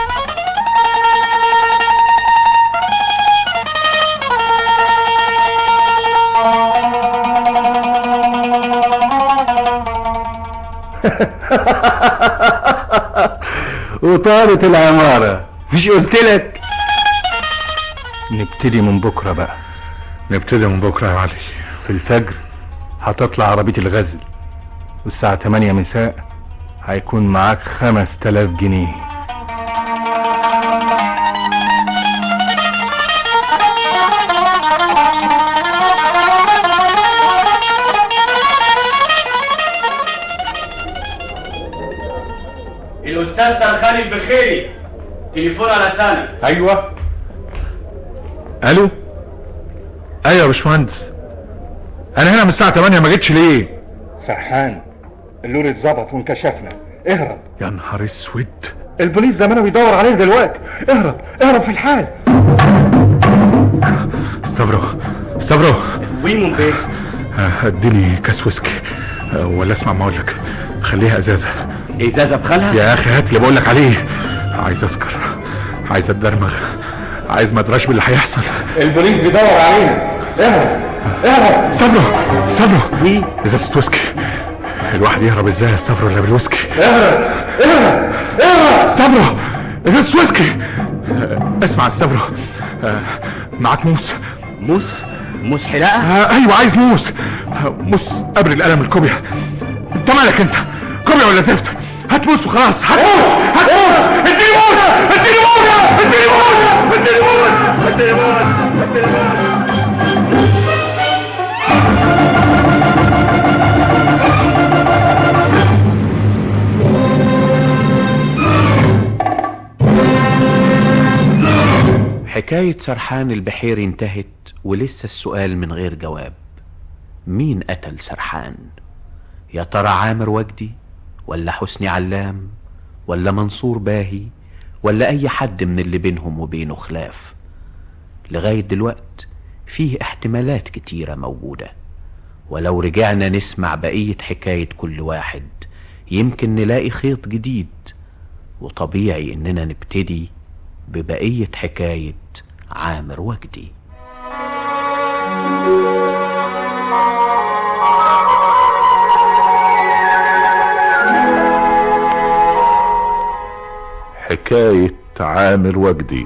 وطارت العمارة مش قلت لك نبتدي من بكرة بقى نبتدي من بكرة يا علي في الفجر هتطلع عربية الغزل والساعة 8 مساء هيكون معاك 5000 جنيه الاستاذ سرخان البخيري تليفون على ثاني ايوه الو ايوه يا باشمهندس انا هنا من الساعه 8 ما جيتش ليه سرحان اللور اتظبط وانكشفنا اهرب يا نهار اسود البوليس زمانه بيدور علينا دلوقتي اهرب اهرب في الحال استبرو استبرو وين بيه آه، اديني كاس ويسكي آه، ولا اسمع ما اقول لك خليها ازازه ازازه بخالها يا اخي هات اللي بقول لك عليه عايز اسكر عايز اتدرمغ عايز ما ادراش باللي هيحصل البوليس بيدور علينا اهرب اهرب استبرو استبرو ايه ازازه ويسكي الواحد يهرب ازاي يا استبرو الا بالويسكي اهرب اهرب اهرب استبرو ازازه ويسكي آه، اسمع يا استبرو آه، معاك موس موس موس حلاقه آه ايوه عايز موس آه، موس قبل القلم الكوبيا انت مالك انت كوبيا ولا زفت هات موس وخلاص هات موس هات موس اديني موس اديني موس اديني موس اديني موس اديني موس اديني موس حكاية سرحان البحيري انتهت ولسه السؤال من غير جواب مين قتل سرحان يا ترى عامر وجدي ولا حسني علام ولا منصور باهي ولا اي حد من اللي بينهم وبينه خلاف لغاية دلوقت فيه احتمالات كتيرة موجودة ولو رجعنا نسمع بقية حكاية كل واحد يمكن نلاقي خيط جديد وطبيعي اننا نبتدي ببقية حكاية عامر وجدي حكاية عامر وجدي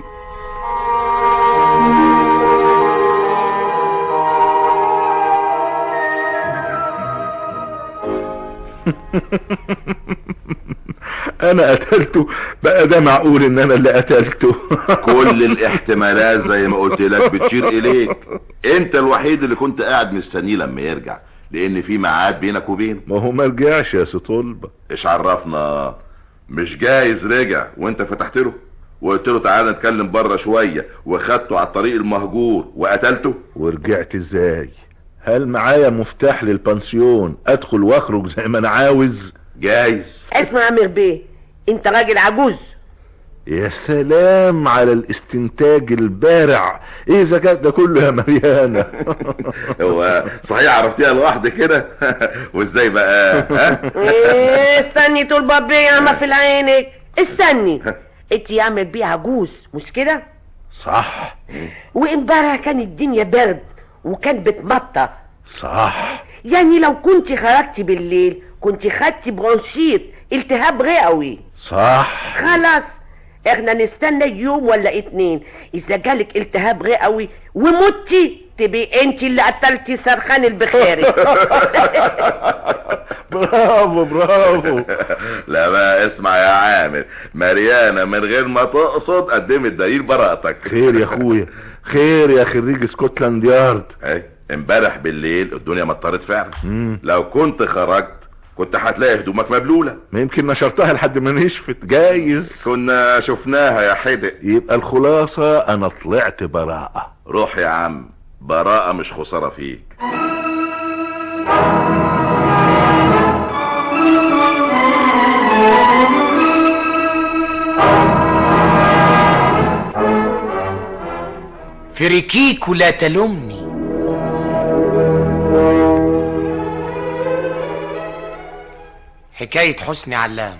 انا قتلته بقى ده معقول ان انا اللي قتلته كل الاحتمالات زي ما قلت لك بتشير اليك انت الوحيد اللي كنت قاعد مستنيه لما يرجع لان في ميعاد بينك وبينه ما هو ما رجعش يا سطولبة ايش عرفنا مش جايز رجع وانت فتحت له وقلت له تعالى نتكلم بره شويه وخدته على الطريق المهجور وقتلته ورجعت ازاي هل معايا مفتاح للبنسيون ادخل واخرج زي ما انا عاوز جايز اسمع يا عمير بيه انت راجل عجوز يا سلام على الاستنتاج البارع ايه الذكاء ده كله يا مريانة هو صحيح عرفتيها لوحدك كده وازاي بقى ها إيه، استني طول بابي يا عم في عينك استني انت يا عم بيه عجوز مش كده صح وامبارح كان الدنيا برد وكان بتمطر صح يعني لو كنت خرجتي بالليل كنت خدتي برونشيت التهاب رئوي صح خلاص احنا نستنى يوم ولا اتنين اذا جالك التهاب رئوي ومتي تبقي انت اللي قتلتي سرخان البخاري برافو برافو لا بقى اسمع يا عامر مريانة من غير ما تقصد قدمت دليل براءتك خير يا اخويا خير يا خريج سكوتلاند يارد اي امبارح بالليل الدنيا مطرت فعلا مم. لو كنت خرجت كنت هتلاقي هدومك مبلولة ما يمكن نشرتها لحد ما نشفت جايز كنا شفناها يا حدق يبقى الخلاصة انا طلعت براءة روح يا عم براءة مش خسارة فيك فريكيك لا تلومني حكاية حسني علام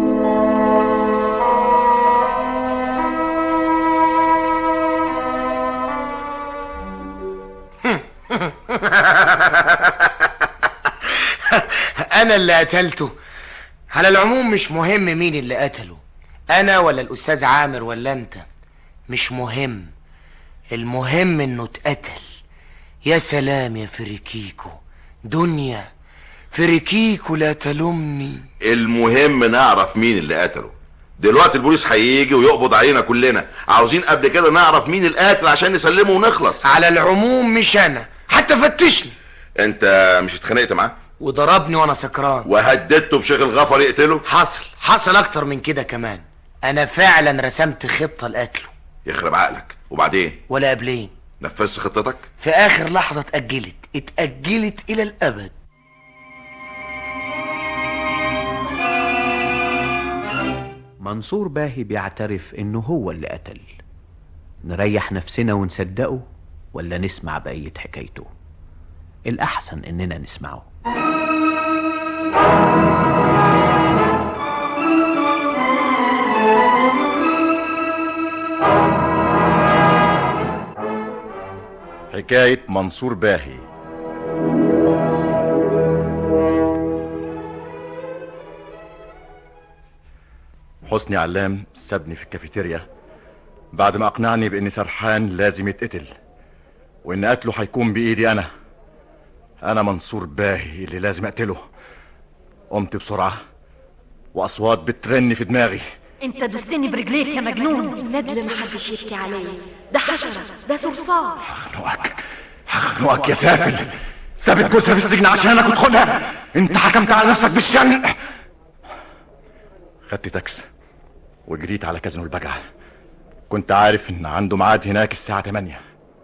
انا اللي قتلته على العموم مش مهم مين اللي قتله انا ولا الاستاذ عامر ولا انت مش مهم المهم انه اتقتل يا سلام يا فريكيكو دنيا فريكيكو لا تلومني المهم نعرف مين اللي قتله دلوقتي البوليس هيجي ويقبض علينا كلنا عاوزين قبل كده نعرف مين القاتل عشان نسلمه ونخلص على العموم مش انا حتى فتشني انت مش اتخانقت معاه وضربني وانا سكران وهددته بشيخ الغفر يقتله حصل حصل اكتر من كده كمان انا فعلا رسمت خطة لقتله يخرب عقلك وبعدين ولا قبلين نفذت خطتك في اخر لحظة اتأجلت اتأجلت الى الابد منصور باهي بيعترف انه هو اللي قتل نريح نفسنا ونصدقه ولا نسمع بقية حكايته الأحسن إننا نسمعه حكاية منصور باهي حسني علام سابني في الكافيتيريا بعد ما اقنعني بان سرحان لازم يتقتل وان قتله هيكون بايدي انا انا منصور باهي اللي لازم اقتله قمت بسرعة واصوات بترن في دماغي انت دوستني برجليك يا مجنون الندل محدش يبكي عليه ده حشرة ده صرصار خنقك يا سافل سابت جوزها في السجن عشانك وتخونها انت حكمت على نفسك بالشنق خدت تاكس وجريت على كازينو البجعة كنت عارف ان عنده ميعاد هناك الساعة 8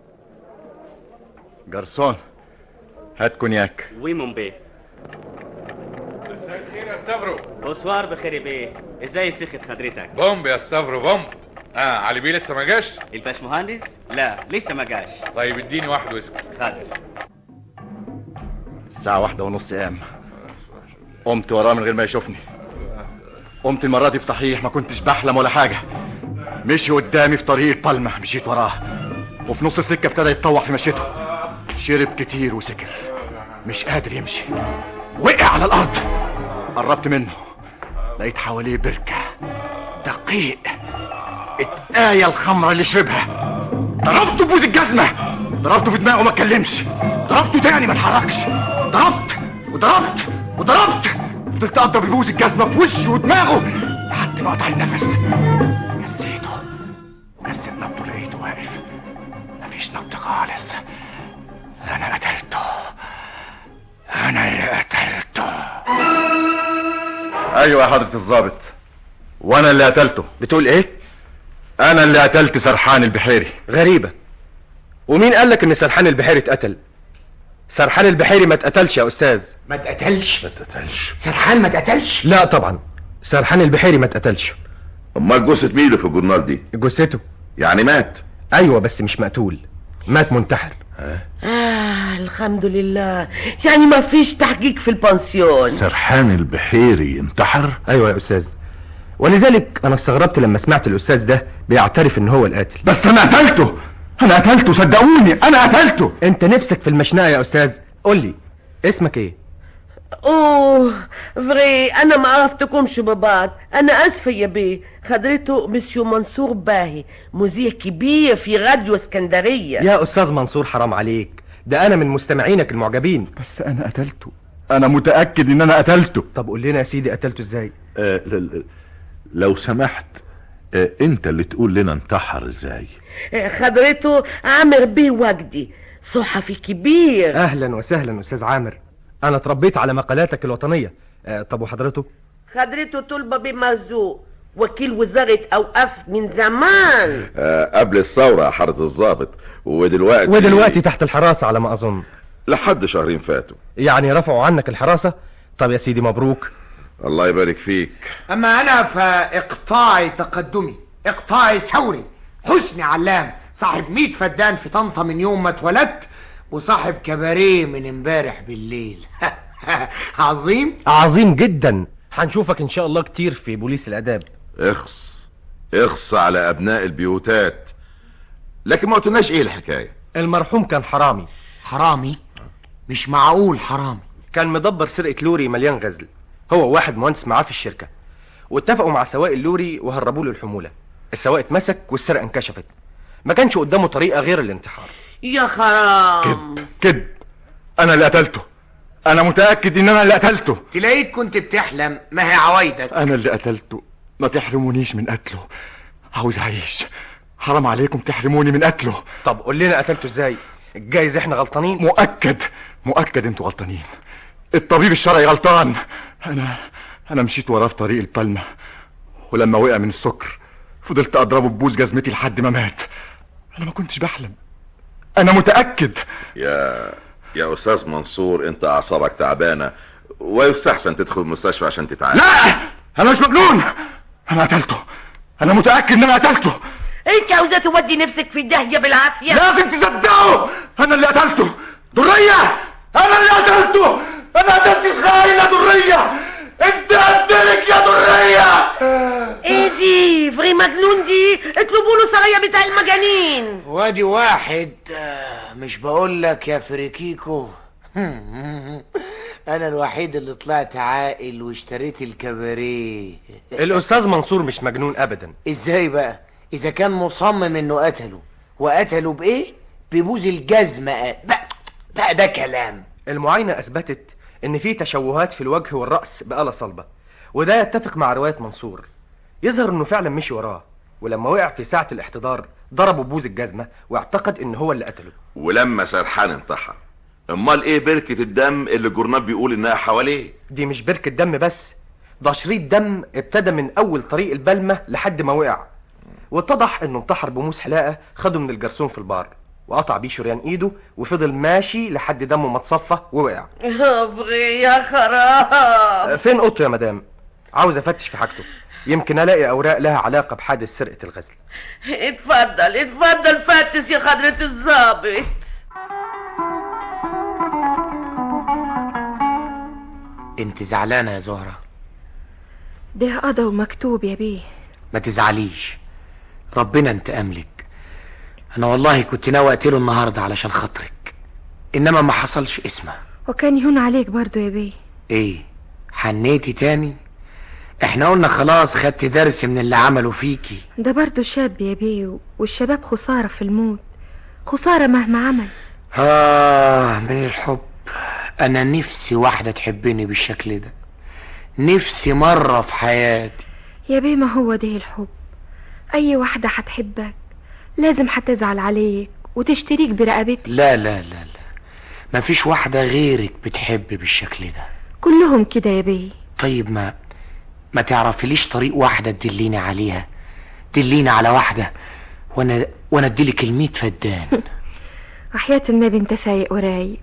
جرسون هات كونياك وي مون بيه مساء الخير يا استبرو بونسوار بخير يا بيه ازاي صحة حضرتك بومب يا استبرو بومب اه علي بيه لسه ما جاش الباش مهندس لا لسه ما جاش طيب اديني واحد ويسكي خاطر الساعة واحدة ونص قام قمت وراه من غير ما يشوفني قمت المرة دي بصحيح ما كنتش بحلم ولا حاجة مشي قدامي في طريق بالمة مشيت وراه وفي نص السكة ابتدى يتطوح في مشيته شرب كتير وسكر مش قادر يمشي وقع على الأرض قربت منه لقيت حواليه بركة دقيق اتقايا الخمرة اللي شربها ضربته بوز الجزمة ضربته في دماغه ما اتكلمش ضربته تاني ما اتحركش ضربت وضربت وضربت فضلت اضرب بوز الجزمة في وشه ودماغه لحد ما قطع النفس جسيته جسيت نبضه لقيته واقف مفيش نبض خالص انا قتلته انا اللي قتلته ايوه يا حضرة الضابط وانا اللي قتلته بتقول ايه انا اللي قتلت سرحان البحيري غريبة ومين قال لك ان سرحان البحيري اتقتل سرحان البحيري ما اتقتلش يا استاذ ما اتقتلش ما اتقتلش سرحان ما اتقتلش لا طبعا سرحان البحيري ما اتقتلش امال جثة مين اللي في الجورنال دي جثته يعني مات ايوه بس مش مقتول مات منتحر آه الحمد لله يعني ما فيش تحقيق في البنسيون سرحان البحيري انتحر ايوه يا استاذ ولذلك انا استغربت لما سمعت الاستاذ ده بيعترف ان هو القاتل بس انا قتلته انا قتلته صدقوني انا قتلته انت نفسك في المشنقه يا استاذ قول لي اسمك ايه اوه فري انا ما عرفتكمش ببعض انا اسفه يا بيه خدرته مسيو منصور باهي مذيع كبير في راديو اسكندريه يا استاذ منصور حرام عليك ده انا من مستمعينك المعجبين بس انا قتلته انا متاكد ان انا قتلته طب قول لنا يا سيدي قتلته ازاي آه ل- ل- لو سمحت آه انت اللي تقول لنا انتحر ازاي خدرته عامر بيه وجدي صحفي كبير اهلا وسهلا استاذ عامر انا اتربيت على مقالاتك الوطنيه آه طب وحضرته خدرته طلبة بيه مرزوق وكيل وزارة أوقاف من زمان آه قبل الثورة يا حضرة الضابط ودلوقتي ودلوقتي تحت الحراسه على ما اظن لحد شهرين فاتوا يعني رفعوا عنك الحراسه طب يا سيدي مبروك الله يبارك فيك اما انا فاقطاعي تقدمي اقطاعي ثوري حسني علام صاحب 100 فدان في طنطا من يوم ما اتولدت وصاحب كباريه من امبارح بالليل عظيم عظيم جدا هنشوفك ان شاء الله كتير في بوليس الاداب اخص اخص على ابناء البيوتات لكن ما قلتلناش ايه الحكايه المرحوم كان حرامي حرامي مش معقول حرامي كان مدبر سرقة لوري مليان غزل هو واحد مهندس معاه في الشركة واتفقوا مع سواق اللوري وهربوا له الحمولة السواق اتمسك والسرقة انكشفت ما كانش قدامه طريقة غير الانتحار يا خرام كذب انا اللي قتلته انا متاكد ان انا اللي قتلته تلاقيك كنت بتحلم ما هي عوايدك انا اللي قتلته ما تحرمونيش من قتله عاوز اعيش حرام عليكم تحرموني من قتله طب قول لنا قتلته ازاي جايز احنا غلطانين مؤكد مؤكد انتوا غلطانين الطبيب الشرعي غلطان انا انا مشيت وراه في طريق البلمة ولما وقع من السكر فضلت اضربه ببوز جزمتي لحد ما مات انا ما كنتش بحلم انا متاكد يا يا استاذ منصور انت اعصابك تعبانه ويستحسن تدخل المستشفى عشان تتعالج لا انا مش مجنون انا قتلته انا متاكد ان انا قتلته انت عاوزة تودي نفسك في داهية بالعافية لازم تصدقوا انا اللي قتلته درية انا اللي قتلته انا قتلت الخاينة درية انت قتلك يا درية ايه دي فري مجنون دي اطلبوا له سرايا بتاع المجانين وادي واحد آه، مش بقول لك يا فريكيكو انا الوحيد اللي طلعت عاقل واشتريت الكباريه الاستاذ منصور مش مجنون ابدا ازاي بقى اذا كان مصمم انه قتله وقتله بايه ببوز الجزمة بقى, بقى ده كلام المعاينة اثبتت ان في تشوهات في الوجه والرأس بآلة صلبة وده يتفق مع رواية منصور يظهر انه فعلا مشي وراه ولما وقع في ساعة الاحتضار ضربه بوز الجزمة واعتقد ان هو اللي قتله ولما سرحان انتحر امال ايه بركة الدم اللي الجورنال بيقول انها حواليه دي مش بركة دم بس ده شريط دم ابتدى من اول طريق البلمة لحد ما وقع واتضح انه انتحر بموس حلاقة خده من الجرسون في البار وقطع بيه شريان ايده وفضل ماشي لحد دمه ما اتصفى ووقع افري يا خراب فين اوضته يا مدام عاوز افتش في حاجته يمكن الاقي اوراق لها علاقة بحادث سرقة الغزل اتفضل اتفضل فتش يا حضرة الظابط انت زعلانة يا زهرة ده قضى ومكتوب يا بيه ما تزعليش ربنا انتقم لك انا والله كنت ناوي اقتله النهارده علشان خاطرك انما ما حصلش اسمه وكان يهون عليك برضو يا بيه ايه حنيتي تاني احنا قلنا خلاص خدت درس من اللي عملوا فيكي ده برضو شاب يا بيه والشباب خسارة في الموت خسارة مهما عمل آه من الحب أنا نفسي واحدة تحبني بالشكل ده نفسي مرة في حياتي يا بيه ما هو ده الحب أي واحدة هتحبك لازم هتزعل عليك وتشتريك برقبتك لا لا لا لا مفيش واحدة غيرك بتحب بالشكل ده كلهم كده يا بيه طيب ما ما تعرفليش طريق واحدة تدليني عليها دليني على واحدة وانا وانا اديلك الميت فدان وحياة النبي انت فايق ورايق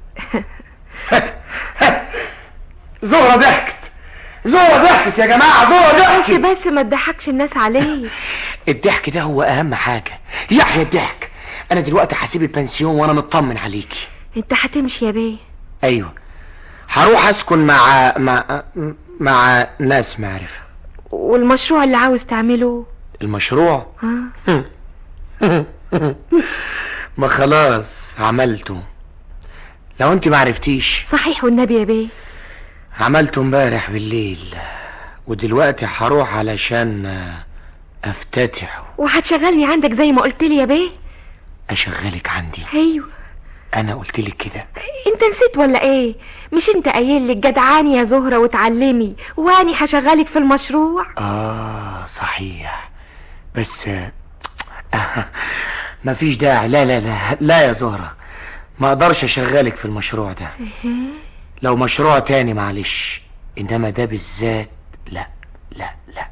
زهرة ضحكت زهرة ضحكت يا جماعة زهرة ضحكت بس ما تضحكش الناس عليك الضحك ده هو اهم حاجة يحيى الضحك انا دلوقتي هسيب البنسيون وانا مطمن عليكي انت هتمشي يا بيه ايوه هروح اسكن مع مع مع ناس معرفة والمشروع اللي عاوز تعمله المشروع ها ما خلاص عملته لو انت معرفتيش صحيح والنبي يا بيه عملته امبارح بالليل ودلوقتي هروح علشان افتتحه وهتشغلني عندك زي ما قلت لي يا بيه اشغلك عندي ايوه انا قلت لك كده انت نسيت ولا ايه مش انت قايل لي جدعاني يا زهرة وتعلمي واني هشغلك في المشروع اه صحيح بس آه مفيش داعي لا لا لا لا يا زهرة ما اقدرش اشغلك في المشروع ده لو مشروع تاني معلش انما ده بالذات لا لا لا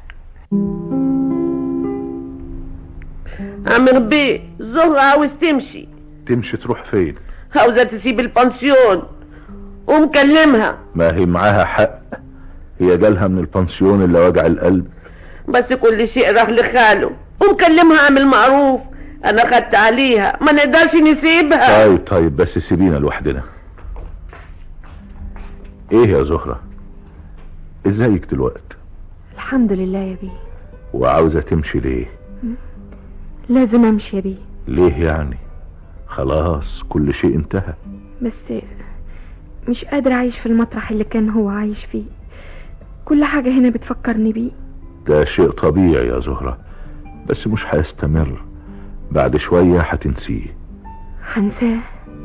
عمر بيه زهرة عاوز تمشي تمشي تروح فين عاوزة تسيب البنسيون ومكلمها ما هي معاها حق هي جالها من البنسيون اللي وجع القلب بس كل شيء راح لخاله ومكلمها عامل معروف انا خدت عليها ما نقدرش نسيبها طيب طيب بس سيبينا لوحدنا ايه يا زهرة ازيك دلوقتي الحمد لله يا بيه وعاوزة تمشي ليه لازم امشي يا بيه ليه يعني خلاص كل شيء انتهى بس مش قادرة أعيش في المطرح اللي كان هو عايش فيه كل حاجة هنا بتفكرني بيه ده شيء طبيعي يا زهرة بس مش هيستمر بعد شوية هتنسيه هنساه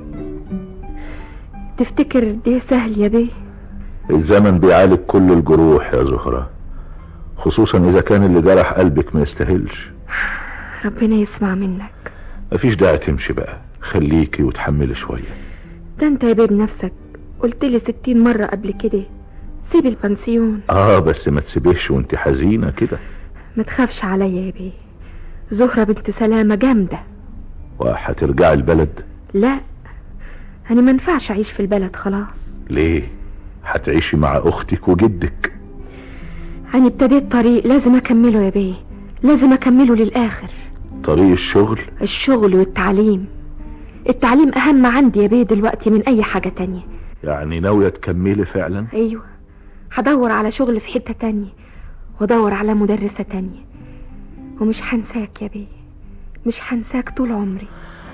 تفتكر ده سهل يا بيه الزمن بيعالج كل الجروح يا زهرة خصوصا اذا كان اللي جرح قلبك ما يستاهلش ربنا يسمع منك مفيش داعي تمشي بقى خليكي وتحملي شوية ده انت يا بيه بنفسك قلت لي ستين مرة قبل كده سيب البنسيون اه بس ما تسيبيش وانت حزينة كده ما تخافش عليا يا بيه زهرة بنت سلامة جامدة وهترجعي البلد لا أنا ما ينفعش أعيش في البلد خلاص ليه هتعيشي مع اختك وجدك أنا ابتديت طريق لازم أكمله يا بيه لازم أكمله للآخر طريق الشغل الشغل والتعليم التعليم أهم عندي يا بيه دلوقتي من أي حاجة تانية يعني ناوية تكملي فعلا أيوة هدور على شغل في حتة تانية وادور على مدرسة تانية ومش هنساك يا بيه مش هنساك طول عمري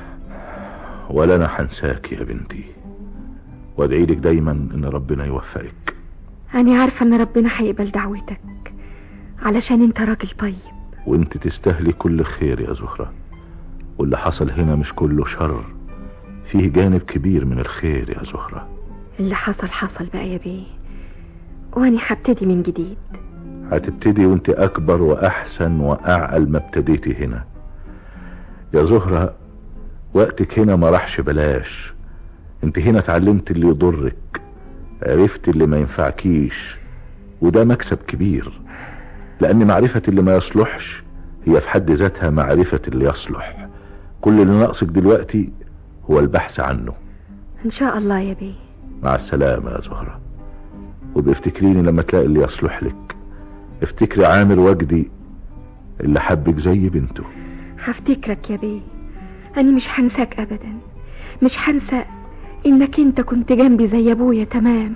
ولا انا هنساك يا بنتي وادعي لك دايما ان ربنا يوفقك أنا عارفة إن ربنا هيقبل دعوتك علشان أنت راجل طيب وانت تستاهلي كل خير يا زهرة واللي حصل هنا مش كله شر فيه جانب كبير من الخير يا زهرة اللي حصل حصل بقى يا بيه وأنا هبتدي من جديد هتبتدي وانت اكبر واحسن واعقل ما ابتديتي هنا يا زهرة وقتك هنا ما راحش بلاش انت هنا اتعلمت اللي يضرك عرفت اللي ما ينفعكيش وده مكسب كبير لان معرفة اللي ما يصلحش هي في حد ذاتها معرفة اللي يصلح كل اللي ناقصك دلوقتي هو البحث عنه إن شاء الله يا بيه مع السلامة يا زهرة وبافتكريني لما تلاقي اللي يصلح لك افتكري عامر وجدي اللي حبك زي بنته هفتكرك يا بيه أنا مش هنساك أبدا مش هنسى إنك أنت كنت جنبي زي أبويا تمام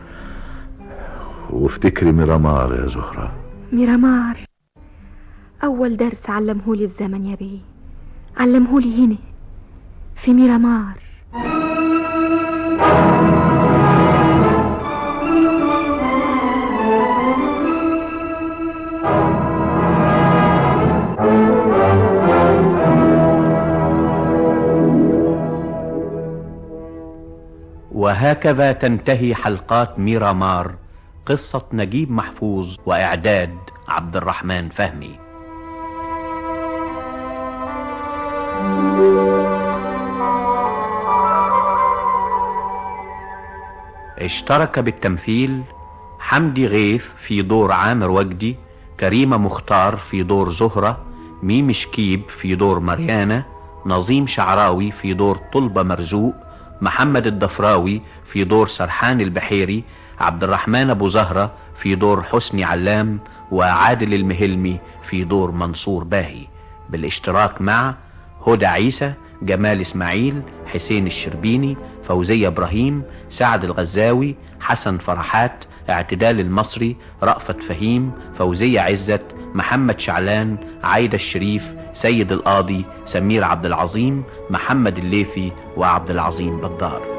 وافتكري ميرامار يا زهرة ميرامار أول درس علمهولي الزمن يا بيه علمهولي هنا في ميرامار وهكذا تنتهي حلقات ميرامار قصة نجيب محفوظ وإعداد عبد الرحمن فهمي اشترك بالتمثيل حمدي غيث في دور عامر وجدي كريمة مختار في دور زهرة ميم شكيب في دور مريانة نظيم شعراوي في دور طلبة مرزوق محمد الضفراوي في دور سرحان البحيري عبد الرحمن ابو زهرة في دور حسني علام وعادل المهلمي في دور منصور باهي بالاشتراك مع هدى عيسى جمال اسماعيل حسين الشربيني فوزية ابراهيم سعد الغزاوي حسن فرحات اعتدال المصري رأفت فهيم فوزية عزت محمد شعلان عايدة الشريف سيد القاضي سمير عبد العظيم محمد الليثي وعبد العظيم بدار